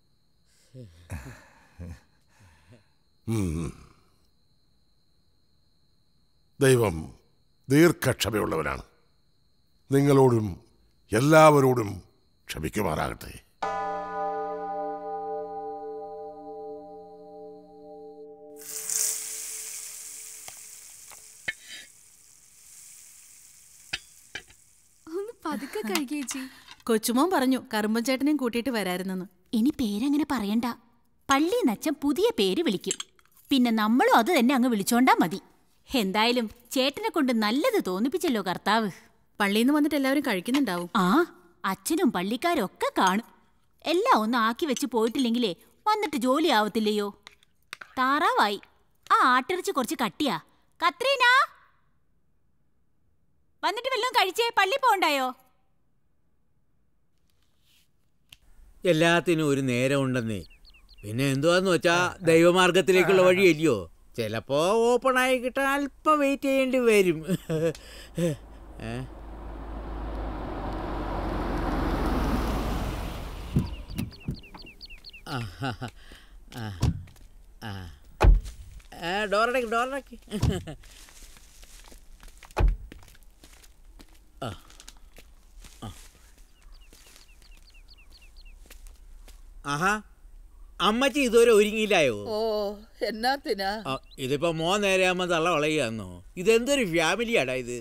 ഉം. ദൈവം ദീർഘക്ഷമയുള്ളവനാണ് നിങ്ങളോടും എല്ലാവരോടും ക്ഷമിക്കുമാറാകട്ടെ ഒന്ന് പതുക്കെ കഴിക്കേച്ചി കൊച്ചുമോൻ പറഞ്ഞു കറുമ്പൻ ചേട്ടനെയും കൂട്ടിയിട്ട് വരായിരുന്നെന്ന് ഇനി പേരങ്ങനെ പറയണ്ട പള്ളി നച്ചൻ പുതിയ പേര് വിളിക്കും പിന്നെ നമ്മളും അത് തന്നെ അങ്ങ് വിളിച്ചോണ്ടാ മതി എന്തായാലും ചേട്ടനെ കൊണ്ട് നല്ലത് തോന്നിപ്പിച്ചല്ലോ കർത്താവ് പള്ളിയിൽ നിന്ന് വന്നിട്ട് എല്ലാവരും കഴിക്കുന്നുണ്ടാവും ആ അച്ഛനും പള്ളിക്കാരും ഒക്കെ കാണും എല്ലാം ഒന്ന് ആക്കി വെച്ച് പോയിട്ടില്ലെങ്കിലേ വന്നിട്ട് ജോലി ആവത്തില്ലയോ താറാവായി ആ ആട്ടിറച്ചി കുറച്ച് കട്ടിയാ കത്രീന വന്നിട്ട് വല്ലതും കഴിച്ചേ പള്ളി പോണ്ടായോ എല്ലാത്തിനും ഒരു നേരം ഉണ്ടെന്നേ പിന്നെ എന്തുവാന്ന് വെച്ചാ ദൈവമാർഗത്തിലേക്കുള്ള വഴിയല്ലയോ ചിലപ്പോ ഓപ്പൺ ആയി കിട്ടാൻ അല്പം വെയിറ്റ് ചെയ്യേണ്ടി വരും ഏ? ആ, ആ, ആ. ആ, ഡോറടയ്ക്ക് ഡോറടയ്ക്ക് ആ ആ. ആഹാ അമ്മച്ചി ഇതുവരെ ഒരുങ്ങിയില്ലായോ ഓ എന്നാത്തിനാ ആ, ഇതിപ്പോ മോ നേരെ ആകുമ്പോ തള്ള വളയാന്നോ ഇതെന്തൊരു ഫാമിലിയാടാ ഇത്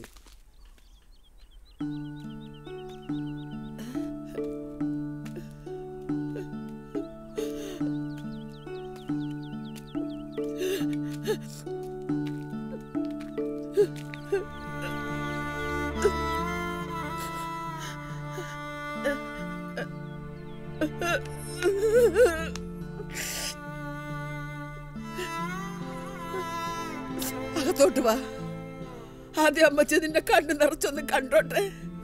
അകത്തോട്ട് വാ ആദ്യം അമ്മച്ചി നിന്റെ കണ്ണ് നിറച്ചൊന്ന് കണ്ടോട്ടെ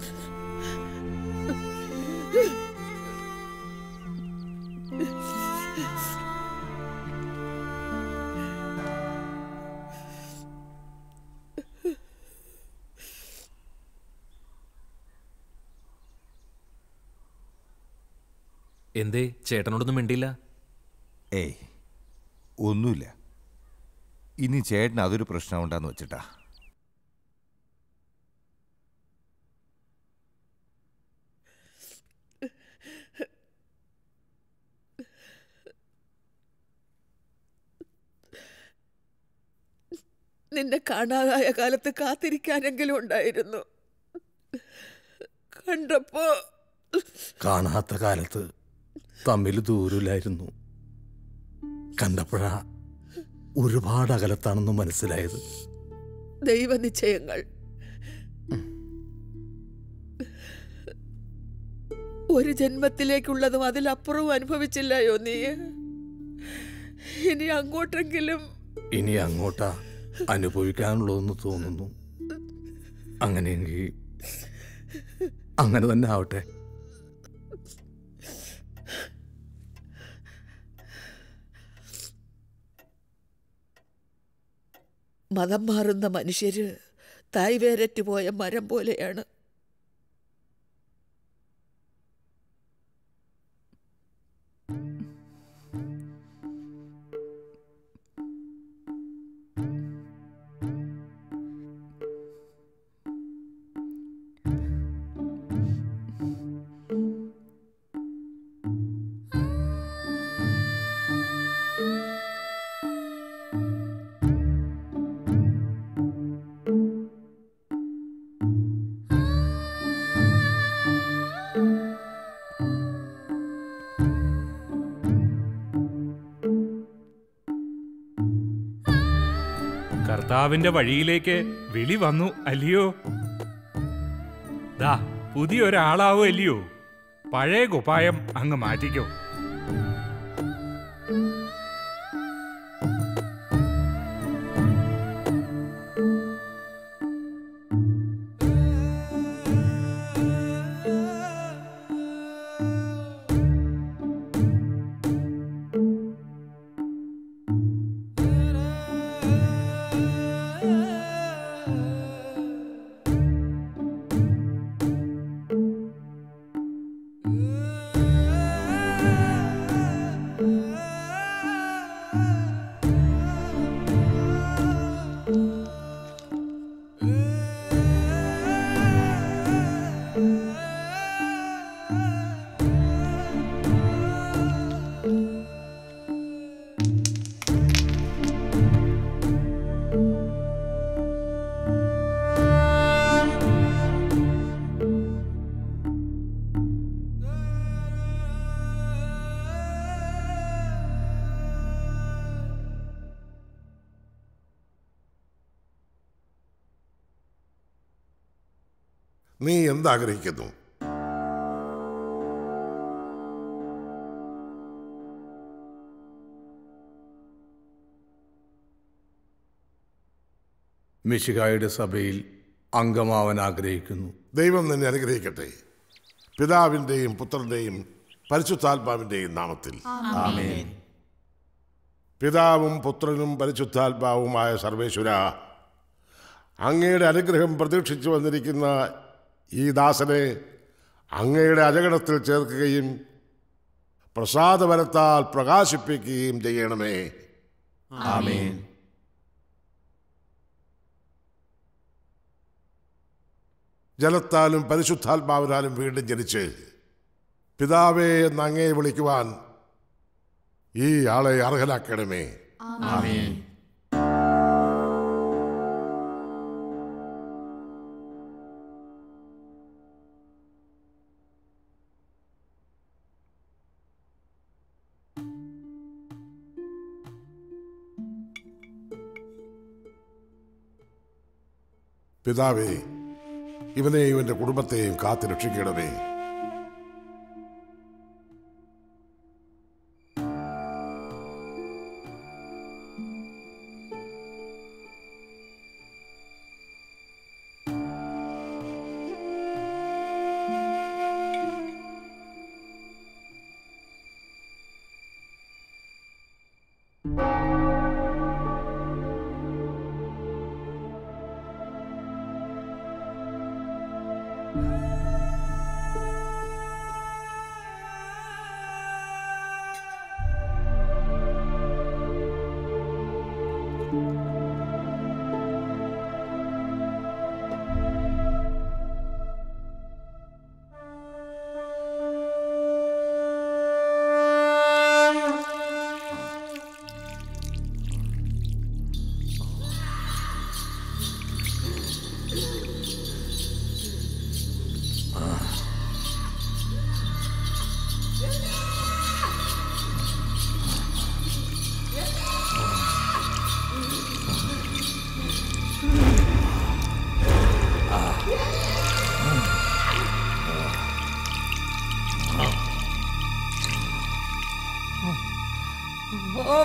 എന്തേ ചേട്ടനോടൊന്നും മിണ്ടിയില്ല ഏയ് ഒന്നുമില്ല ഇനി ചേട്ടന് അതൊരു പ്രശ്നമുണ്ടാന്ന് വെച്ചിട്ടാ നിന്നെ കാണാതായ കാലത്ത് കാത്തിരിക്കാനെങ്കിലും ഉണ്ടായിരുന്നു കണ്ടപ്പോ കാണാത്ത കാലത്ത് തമ്മിൽ ദൂരില്ലായിരുന്നു കണ്ടപ്പോഴാ ഒരുപാട് അകലത്താണെന്ന് മനസ്സിലായത് ദൈവനിശ്ചയങ്ങൾ ഒരു ജന്മത്തിലേക്കുള്ളതും അതിലപ്പുറവും അനുഭവിച്ചില്ലയോ നീ ഇനി അങ്ങോട്ടെങ്കിലും ഇനി അങ്ങോട്ടാ അനുഭവിക്കാനുള്ളതെന്ന് തോന്നുന്നു അങ്ങനെയെങ്കിൽ അങ്ങനെ തന്നെ ആവട്ടെ മതം മാറുന്ന മനുഷ്യര് തായ് വേരറ്റ് പോയ മരം പോലെയാണ് കർത്താവിന്റെ വഴിയിലേക്ക് വിളി വന്നു അല്ലയോ ദാ പുതിയൊരാളാവോ അല്ലയോ പഴയ കുപ്പായം അങ്ങ് മാറ്റിക്കോ നീ എന്താഗ്രഹിക്കുന്നു മിശിഹായുടെ സഭയിൽ അംഗമാവാൻ ആഗ്രഹിക്കുന്നു ദൈവം നിന്നെ അനുഗ്രഹിക്കട്ടെ പിതാവിൻ്റെയും പുത്രൻ്റെയും പരിശുദ്ധാത്മാവിൻ്റെയും നാമത്തിൽ ആമേൻ. പിതാവും പുത്രനും പരിശുദ്ധാത്മാവുമായ സർവേശ്വര അങ്ങയുടെ അനുഗ്രഹം പ്രതീക്ഷിച്ചു വന്നിരിക്കുന്ന ഈ ദാസനെ അങ്ങയുടെ അജഗണത്തിൽ ചേർക്കുകയും പ്രസാദവരത്താൽ പ്രകാശിപ്പിക്കുകയും ചെയ്യണമേ ആമേൻ ജലത്താലും പരിശുദ്ധാത്മാവിനാലും വീണ്ടും ജനിച്ച് പിതാവേ എന്ന് അങ്ങയെ വിളിക്കുവാൻ ഈ ആളെ അർഹനാക്കണമേ ആമേൻ പിതാവേ ഇവനെയും ഇവന്റെ കുടുംബത്തെയും കാത്തു രക്ഷിക്കണമേ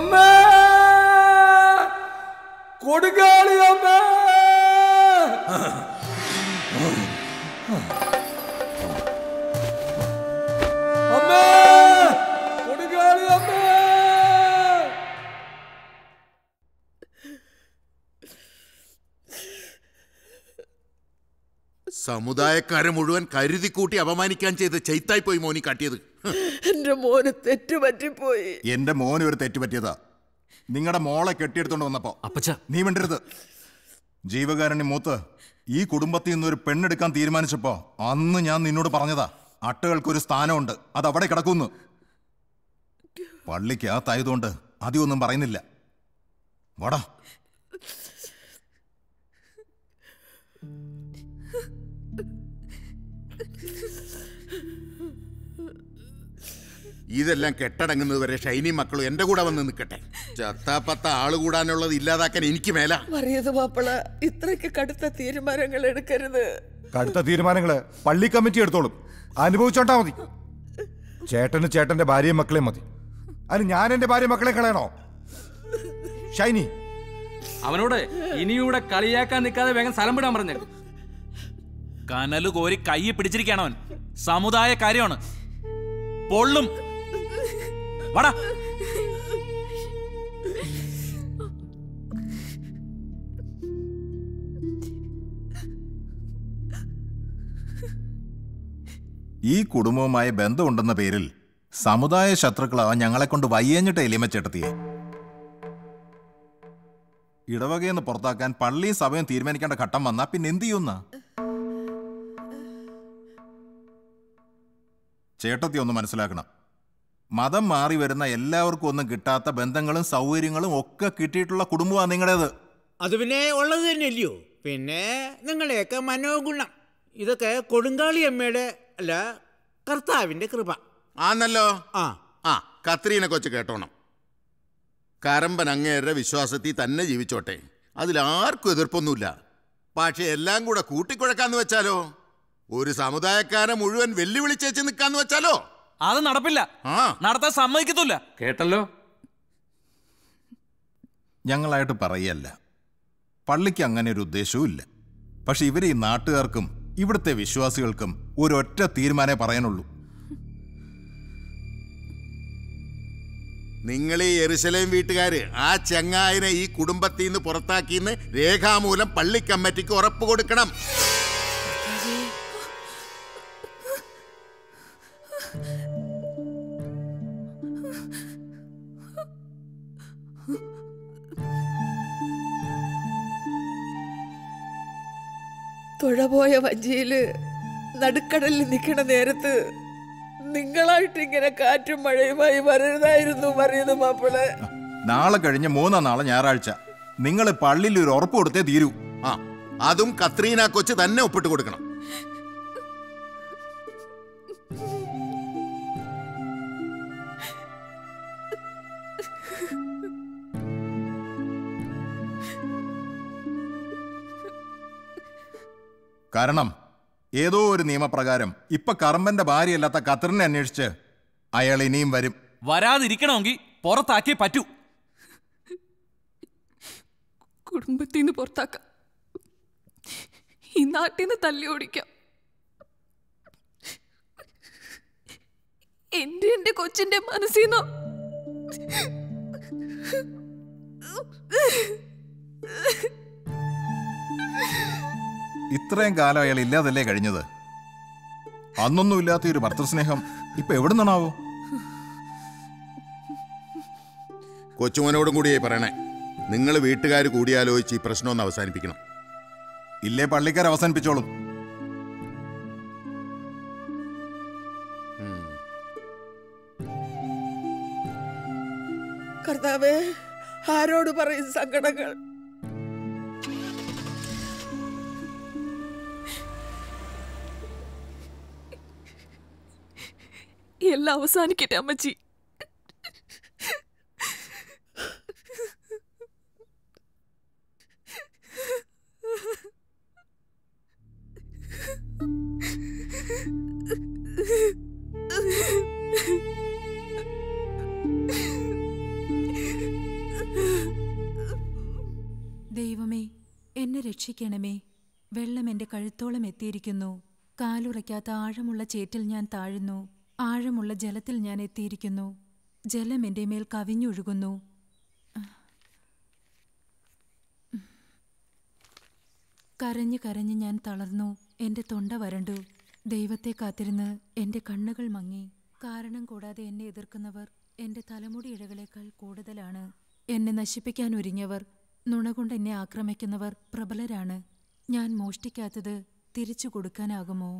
അമ്മേ കൊടുങ്കാളി അമ്മേ അമ്മേ കൊടുങ്കാളി അമ്മേ സമുദായക്കാരെ മുഴുവൻ കരുതിക്കൂട്ടി അപമാനിക്കാൻ ചെയ്ത് ചെയ്ത്തായി പോയി മോനി കാട്ടിയത് ഹ്. എന്റെ മോന് തെറ്റുപറ്റിപ്പോയി എന്റെ മോന് ഒരു തെറ്റ് പറ്റിയതാ നിങ്ങളുടെ മോളെ കെട്ടിയെടുത്തോണ്ട് വന്നപ്പോ അപ്പച്ച നീ മിണ്ടരുത് ജീവകാരുണ്യ മൂത്ത് ഈ കുടുംബത്തിൽ നിന്ന് ഒരു പെണ്ണെടുക്കാൻ തീരുമാനിച്ചപ്പോ അന്ന് ഞാൻ നിന്നോട് പറഞ്ഞതാ അട്ടകൾക്കൊരു സ്ഥാനമുണ്ട് അത് അവിടെ കിടക്കുന്നു പള്ളിക്കകത്തായതുകൊണ്ട് അധികമൊന്നും പറയുന്നില്ല വാടാ ഇതെല്ലാം കെട്ടടങ്ങുന്നത് വരെ ഷൈനി മക്കളും എന്റെ കൂടെ വന്ന് നിൽക്കട്ടെ ചത്താപ്പത്ത ആള് കൂടാനുള്ളത് ഇല്ലാതാക്കാൻ എനിക്ക് മേല മറിയത് മാപ്പിള ഇത്രയ്ക്ക് കടുത്ത തീരുമാനങ്ങൾ എടുക്കരുത് കടുത്ത തീരുമാനങ്ങള് പള്ളി കമ്മിറ്റി എടുത്തോളും അനുഭവിച്ചോണ്ടാ മതി ചേട്ടന് ചേട്ടന്റെ ഭാര്യയും മക്കളെയും മതി അതിന് ഞാൻ എന്റെ ഭാര്യ മക്കളെ കളയണോ ഷൈനി അവനോട് ഇനിയൂടെ കളിയാക്കാൻ നിൽക്കാതെ വേഗം സ്ഥലം വിടാൻ പറഞ്ഞേക്കും കനല് കോരി കൈ പിടിച്ചിരിക്കുകയാണ് അവൻ സമുദായ കാര്യമാണ് പൊള്ളും വാടാ ഈ കുടുംബവുമായി ബന്ധമുണ്ടെന്ന പേരിൽ സമുദായ ശത്രുക്കളാവാൻ ഞങ്ങളെ കൊണ്ട് വയ്യഞ്ഞിട്ട് എലിമച്ചേട്ടത്തിയെ ഇടവകയെന്ന് പുറത്താക്കാൻ പള്ളിയും സഭയും തീരുമാനിക്കേണ്ട ഘട്ടം വന്നാ പിന്നെ എന്ത് ചെയ്യുന്ന ചേട്ടത്തി ഒന്ന് മനസ്സിലാക്കണം മതം മാറി വരുന്ന എല്ലാവർക്കും ഒന്നും കിട്ടാത്ത ബന്ധങ്ങളും സൗകര്യങ്ങളും ഒക്കെ കിട്ടിയിട്ടുള്ള കുടുംബമാണ് നിങ്ങളുടേത് അത് പിന്നെ ഉള്ളത് തന്നെയല്ലയോ പിന്നെ നിങ്ങളുടെയൊക്കെ മനോഗുണം ഇതൊക്കെ കൊടുങ്കാളി അമ്മയുടെ അല്ല കർത്താവിന്റെ കൃപ ആന്നല്ലോ ആ ആ കത്രീനെ കൊച്ച് കേട്ടോണം കരമ്പൻ അങ്ങേരുടെ വിശ്വാസത്തിൽ തന്നെ ജീവിച്ചോട്ടെ അതിലാർക്കും എതിർപ്പൊന്നുമില്ല പക്ഷെ എല്ലാം കൂടെ കൂട്ടിക്കുഴക്കാന്ന് വെച്ചാലോ ഒരു സമുദായക്കാരെ മുഴുവൻ വെല്ലുവിളിച്ചേച്ച് നിൽക്കാന്ന് വെച്ചാലോ അത് നടപ്പില്ല ആ നടത്താൻ സമ്മതിക്കത്തില്ല കേട്ടല്ലോ ഞങ്ങളായിട്ട് പറയല്ല പള്ളിക്ക് അങ്ങനെ ഒരു ഉദ്ദേശവും ഇല്ല പക്ഷെ ഇവരെ ഈ നാട്ടുകാർക്കും ഇവിടുത്തെ വിശ്വാസികൾക്കും ഒരൊറ്റ തീരുമാനമേ പറയാനുള്ളൂ നിങ്ങൾ ഈ എറുസലേം വീട്ടുകാര് ആ ചെങ്ങായിനെ ഈ കുടുംബത്തിൽ നിന്ന് പുറത്താക്കിന്ന് രേഖാമൂലം പള്ളി കമ്മിറ്റിക്ക് ഉറപ്പ് കൊടുക്കണം തുഴപോയ വഞ്ചിയില് നടുക്കടലിൽ നിൽക്കണ നേരത്ത് നിങ്ങളായിട്ട് ഇങ്ങനെ കാറ്റും മഴയുമായി വരരുതായിരുന്നു മറിയത് മാപ്പിളെ നാളെ കഴിഞ്ഞ് മൂന്നാം നാളെ ഞായറാഴ്ച നിങ്ങൾ പള്ളിയിൽ ഒരു ഉറപ്പ് കൊടുത്തേ തീരൂ ആ അതും കത്രീന കൊച്ച് തന്നെ ഒപ്പിട്ട് കൊടുക്കണം കാരണം ഏതോ ഒരു നിയമപ്രകാരം ഇപ്പൊ കറമ്പന്റെ ഭാര്യയല്ലാത്ത ഖത്തറിനെ അന്വേഷിച്ച് അയാൾ ഇനിയും വരും വരാതിരിക്കണമെങ്കിൽ പുറത്താക്കിയേ പറ്റൂ കുടുംബത്തിൽ നിന്ന് പുറത്താക്കാം ഈ നാട്ടിൽ നിന്ന് തല്ലി ഓടിക്കാം എന്റെ എന്റെ കൊച്ചിന്റെ മനസ്സിൽ നിന്നോ ഇത്രയും കാലം അയാൾ ഇല്ലാതല്ലേ കഴിഞ്ഞത് അന്നൊന്നും ഇല്ലാത്ത ഈ ഒരു ഭർത്തൃസ്നേഹം ഇപ്പൊ എവിടെ നിന്നാണാവോ കൊച്ചുമോനോടും കൂടിയേ പറയണേ നിങ്ങൾ വീട്ടുകാർ കൂടിയാലോചിച്ച് ഈ പ്രശ്നം ഒന്ന് അവസാനിപ്പിക്കണം ഇല്ലേ പള്ളിക്കാർ അവസാനിപ്പിച്ചോളും കർത്താവേ ആരോട് പറയും സങ്കടങ്ങൾ എല്ലാം അവസാനിക്കട്ടെ അമ്മച്ചി രക്ഷിക്കണമേ വെള്ളം എന്റെ കഴുത്തോളം എത്തിയിരിക്കുന്നു കാലുറയ്ക്കാത്ത ആഴമുള്ള ചേറ്റിൽ ഞാൻ താഴുന്നു ആഴമുള്ള ജലത്തിൽ ഞാൻ എത്തിയിരിക്കുന്നു ജലം എന്റെ മേൽ കവിഞ്ഞൊഴുകുന്നു കരഞ്ഞു കരഞ്ഞ് ഞാൻ തളർന്നു എന്റെ തൊണ്ട വരണ്ടു ദൈവത്തെ കാത്തിരുന്ന് എന്റെ കണ്ണുകൾ മങ്ങി കാരണം കൂടാതെ എന്നെ എതിർക്കുന്നവർ എന്റെ തലമുടി ഇഴകളേക്കാൾ കൂടുതലാണ് എന്നെ നശിപ്പിക്കാൻ ഒരുങ്ങിയവർ നുണകൊണ്ട് എന്നെ ആക്രമിക്കുന്നവർ പ്രബലരാണ് ഞാൻ മോഷ്ടിക്കാത്തത് തിരിച്ചു കൊടുക്കാനാകുമോ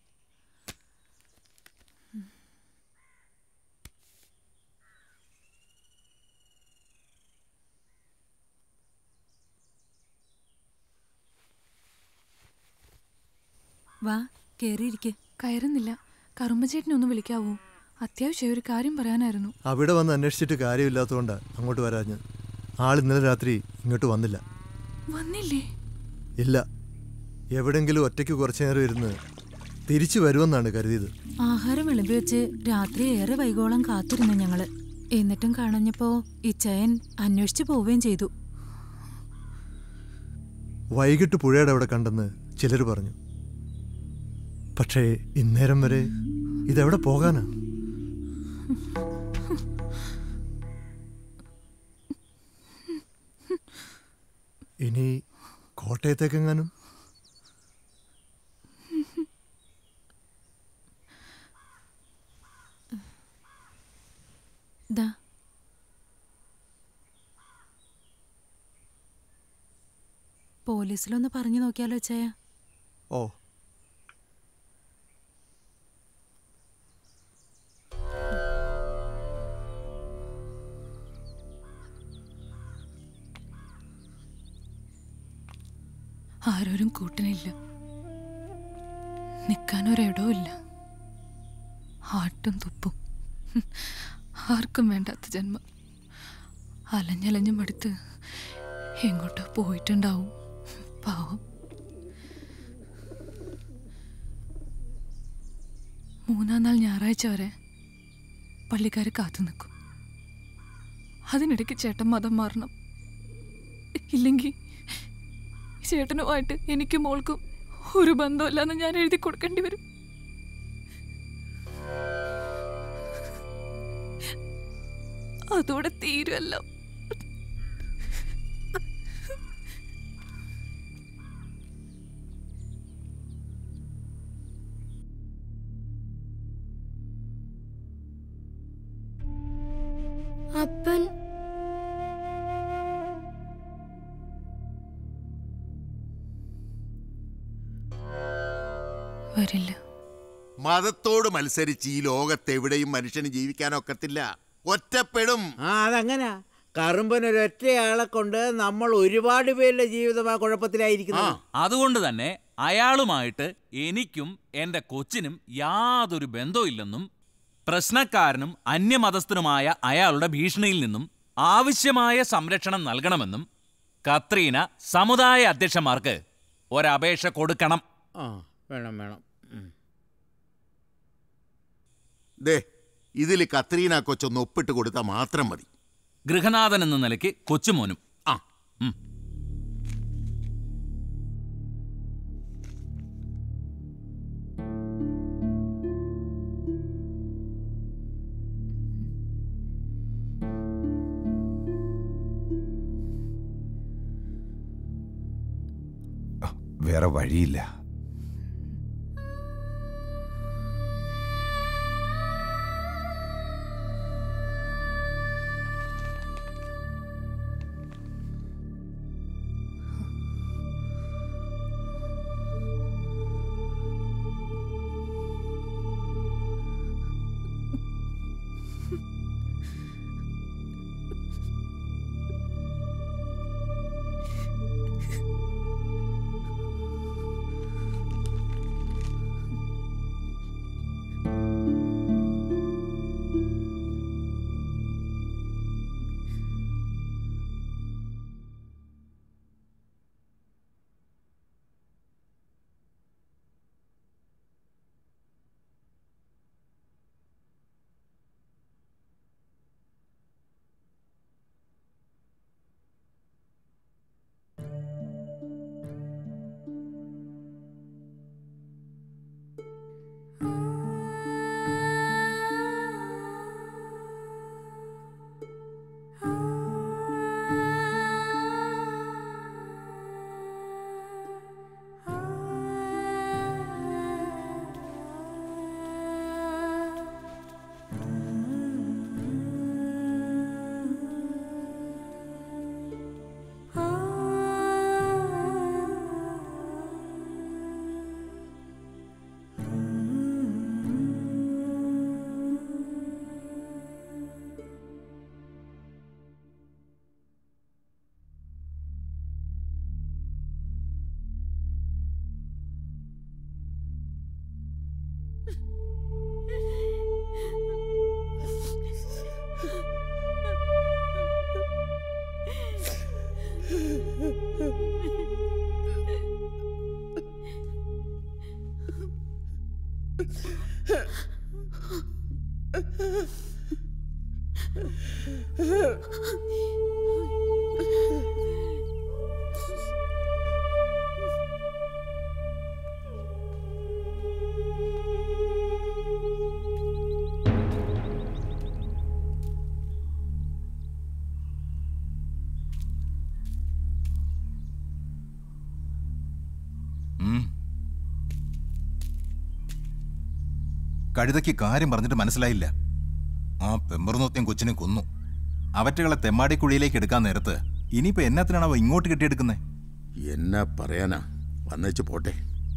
വാ കേറിയിരിക്കെ കയറുന്നില്ല കറുമ്പച്ചേട്ടനെ ഒന്ന് വിളിക്കാവോ അത്യാവശ്യം ഒരു കാര്യം പറയാനായിരുന്നു അവിടെ വന്ന് അന്വേഷിച്ചിട്ട് കാര്യമില്ലാത്തതുകൊണ്ടാണ് അങ്ങോട്ട് വരാഞ്ഞത് ആൾ ഇന്നലെ രാത്രി ഇങ്ങോട്ട് വന്നില്ല വന്നില്ലേ ഇല്ല എവിടെങ്കിലും ഒറ്റയ്ക്ക് കുറച്ചു നേരം ഇരുന്ന് തിരിച്ചു വരുമെന്നാണ് കരുതിയത് ആഹാരം വിളമ്പി വെച്ച് രാത്രി ഏറെ വൈകോളം കാത്തിരുന്നു ഞങ്ങള് എന്നിട്ടും കാണഞ്ഞപ്പോ ഇച്ചയൻ അന്വേഷിച്ചു പോവുകയും ചെയ്തു വൈകിട്ട് പുഴയുടെ അവിടെ കണ്ടെന്ന് ചിലർ പറഞ്ഞു പക്ഷേ ഇന്നേരം വരെ ഇതെവിടെ പോകാനാ ഇനി കോട്ടയത്തേക്കെങ്ങാനും ദാ പോലീസിലൊന്ന് പറഞ്ഞു നോക്കിയാലോ ചായ ഓ ആരോരും കൂട്ടിനില്ല നിൽക്കാനൊരിടവും ഇല്ല ആട്ടും തുപ്പും ഹും, ആർക്കും വേണ്ടാത്ത ജന്മം അലഞ്ഞലഞ്ഞു മടുത്ത് എങ്ങോട്ടോ പോയിട്ടുണ്ടാവും പാവം മൂന്നാം നാൾ ഞായറാഴ്ച വരെ പള്ളിക്കാർ കാത്തു നിൽക്കും അതിനിടയ്ക്ക് ചേട്ടൻ മതം മാറണം ഇല്ലെങ്കിൽ ചേട്ടനുമായിട്ട് എനിക്കും മോൾക്കും ഒരു ബന്ധമില്ലെന്ന് ഞാൻ എഴുതി കൊടുക്കേണ്ടി വരും അതോടെ തീരുമല്ലോ അപ്പൻ വരില്ല മതത്തോട് മത്സരിച്ച് ഈ ലോകത്ത് എവിടെയും മനുഷ്യന് ജീവിക്കാനൊക്കത്തില്ല ഒറ്റപ്പെടും ആ അതങ്ങനെ കറുമ്പൻ ഒരൊറ്റയാളെ കൊണ്ട് നമ്മൾ ഒരുപാട് പേരുടെ ജീവിതം ആ കുഴപ്പത്തിലായിരിക്കുന്നത് അതുകൊണ്ട് തന്നെ അയാളുമായിട്ട് എനിക്കും എൻ്റെ കൊച്ചിനും യാതൊരു ബന്ധവുമില്ലെന്നും പ്രശ്നക്കാരനും അന്യമതസ്ഥനുമായ അയാളുടെ ഭീഷണിയിൽ നിന്നും ആവശ്യമായ സംരക്ഷണം നൽകണമെന്നും കത്രീന സമുദായ അധ്യക്ഷന്മാർക്ക് ഒരപേക്ഷ കൊടുക്കണം ആ വേണം വേണം ഉം. ദേ ഇതിൽ കത്രീന കൊച്ചൊന്ന് ഒപ്പിട്ട് കൊടുത്താൽ മാത്രം മതി ഗൃഹനാഥൻ എന്ന നിലയ്ക്ക് കൊച്ചുമോനും ആ ഉം. വേറെ വഴിയില്ല ഉം. കഴുതയ്ക്ക് കാര്യം പറഞ്ഞിട്ട് മനസ്സിലായില്ല ആ പെമ്പറുന്നോത്യം കൊച്ചിനെ കൊന്നു അവറ്റകളെ തെമ്മാടിക്കുഴിയിലേക്ക് എടുക്കാൻ നേരത്ത് ഇനിയിപ്പോ എന്നത്തിനാണ് അവ ഇങ്ങോട്ട് കെട്ടിയെടുക്കുന്നത് എന്നാ പറയാനാ വന്നേച്ച് പോട്ടെ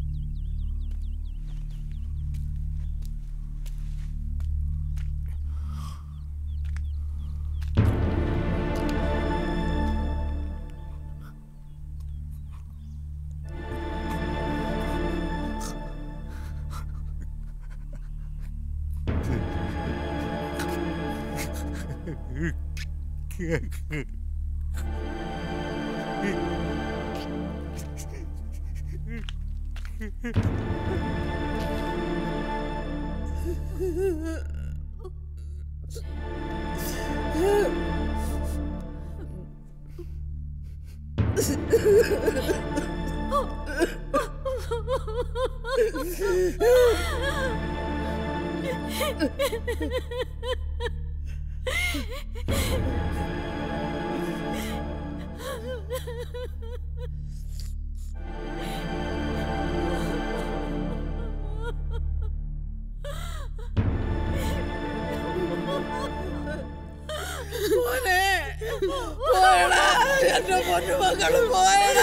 മോനെ പോയടാ എന്റെ പൊന്നു മക്കള് പോയടാ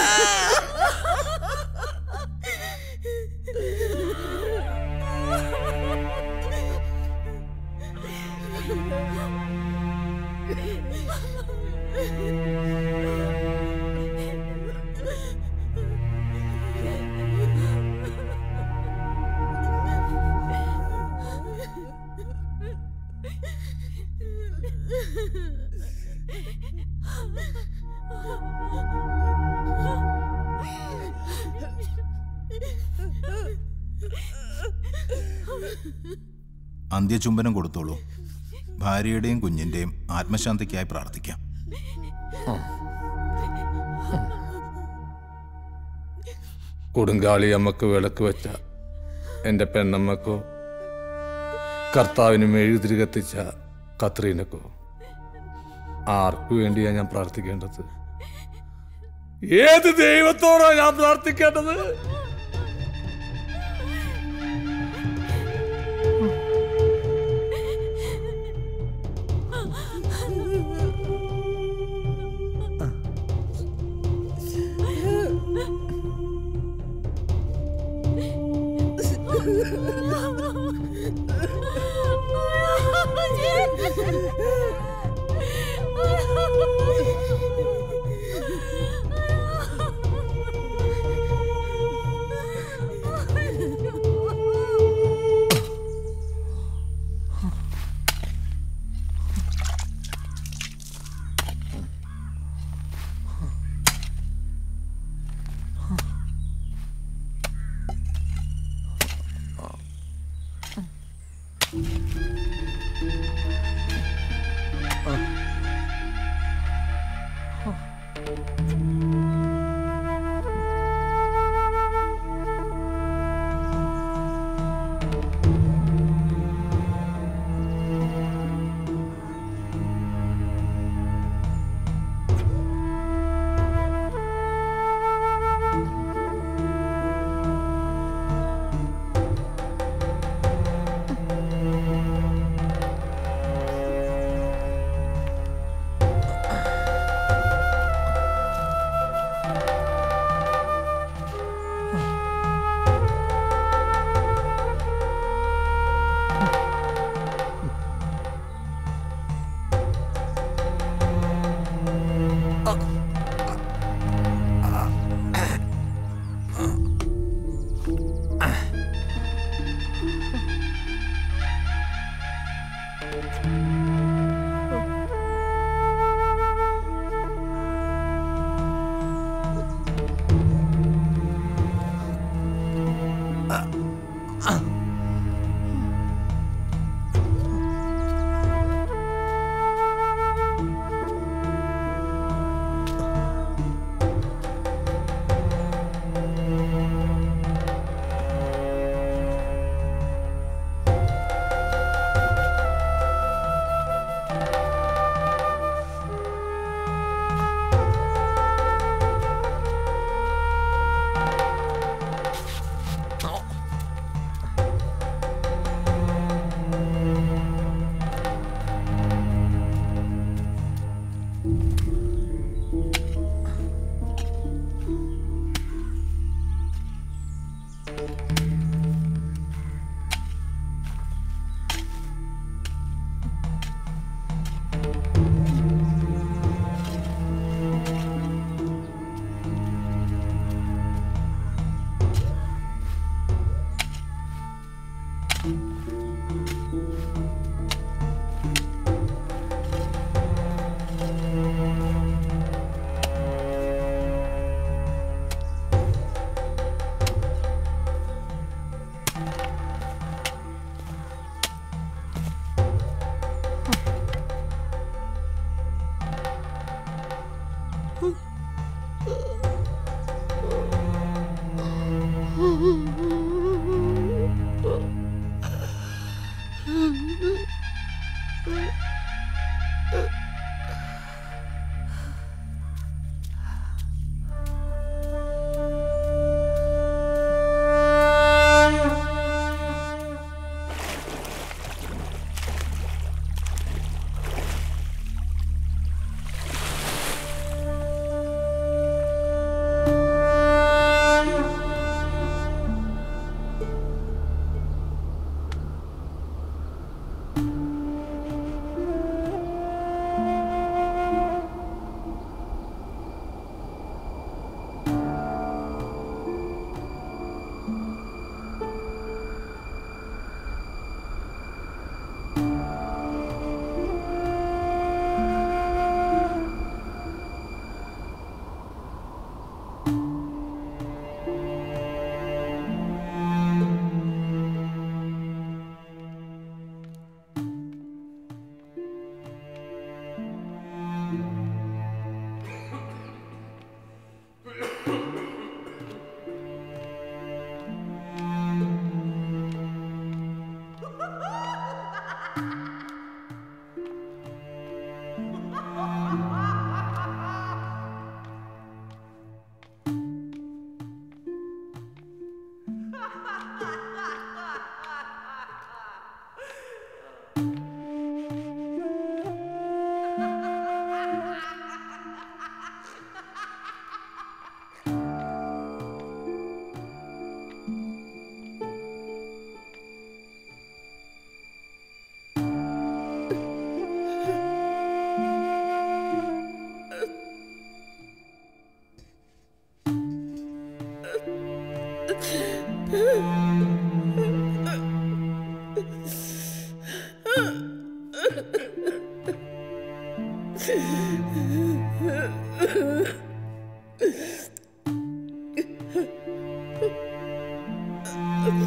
അന്ത്യചുംബനം കൊടുത്തോളൂ ഭാര്യയുടെയും കുഞ്ഞിന്റെയും ആത്മശാന്തിക്കായി പ്രാർത്ഥിക്കാം കൊടുങ്കാളി അമ്മക്ക് വിളക്ക് വെച്ച എൻ്റെ പെണ്ണമ്മക്കോ കർത്താവിന് മെഴുതിരി കത്തിച്ച കത്രീനക്കോ ആർക്കു വേണ്ടിയാ ഞാൻ പ്രാർത്ഥിക്കേണ്ടത് ഏത് ദൈവത്തോടാ ഞാൻ പ്രാർത്ഥിക്കേണ്ടത്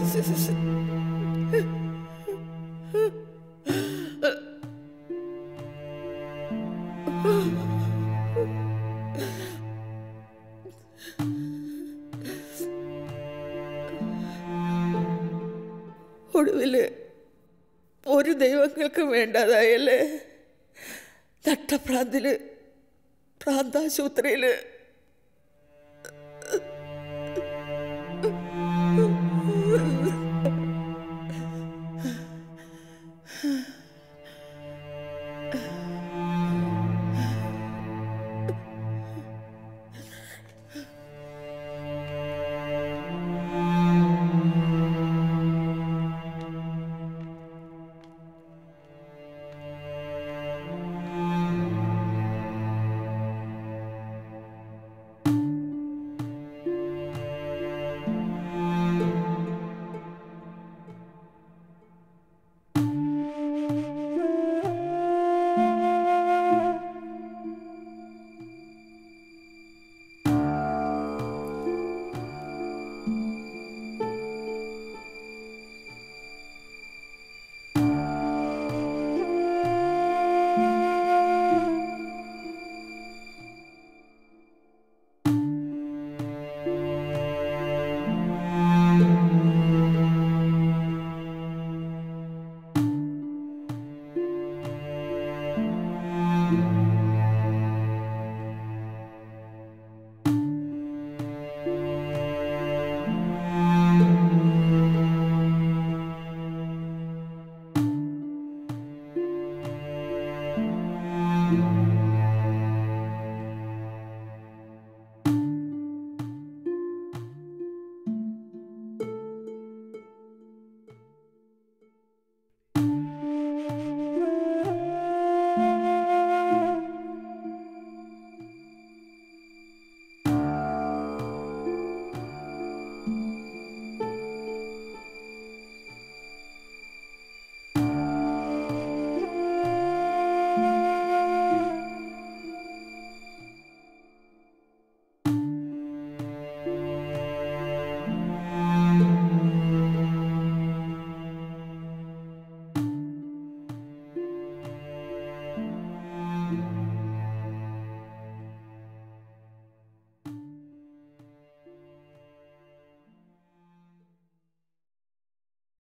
ഒടുവില് ഒരു ദൈവങ്ങൾക്ക് വേണ്ടതായല്ലേ നട്ടപ്രാന്തില് പ്രാന്താശുപത്രിയില്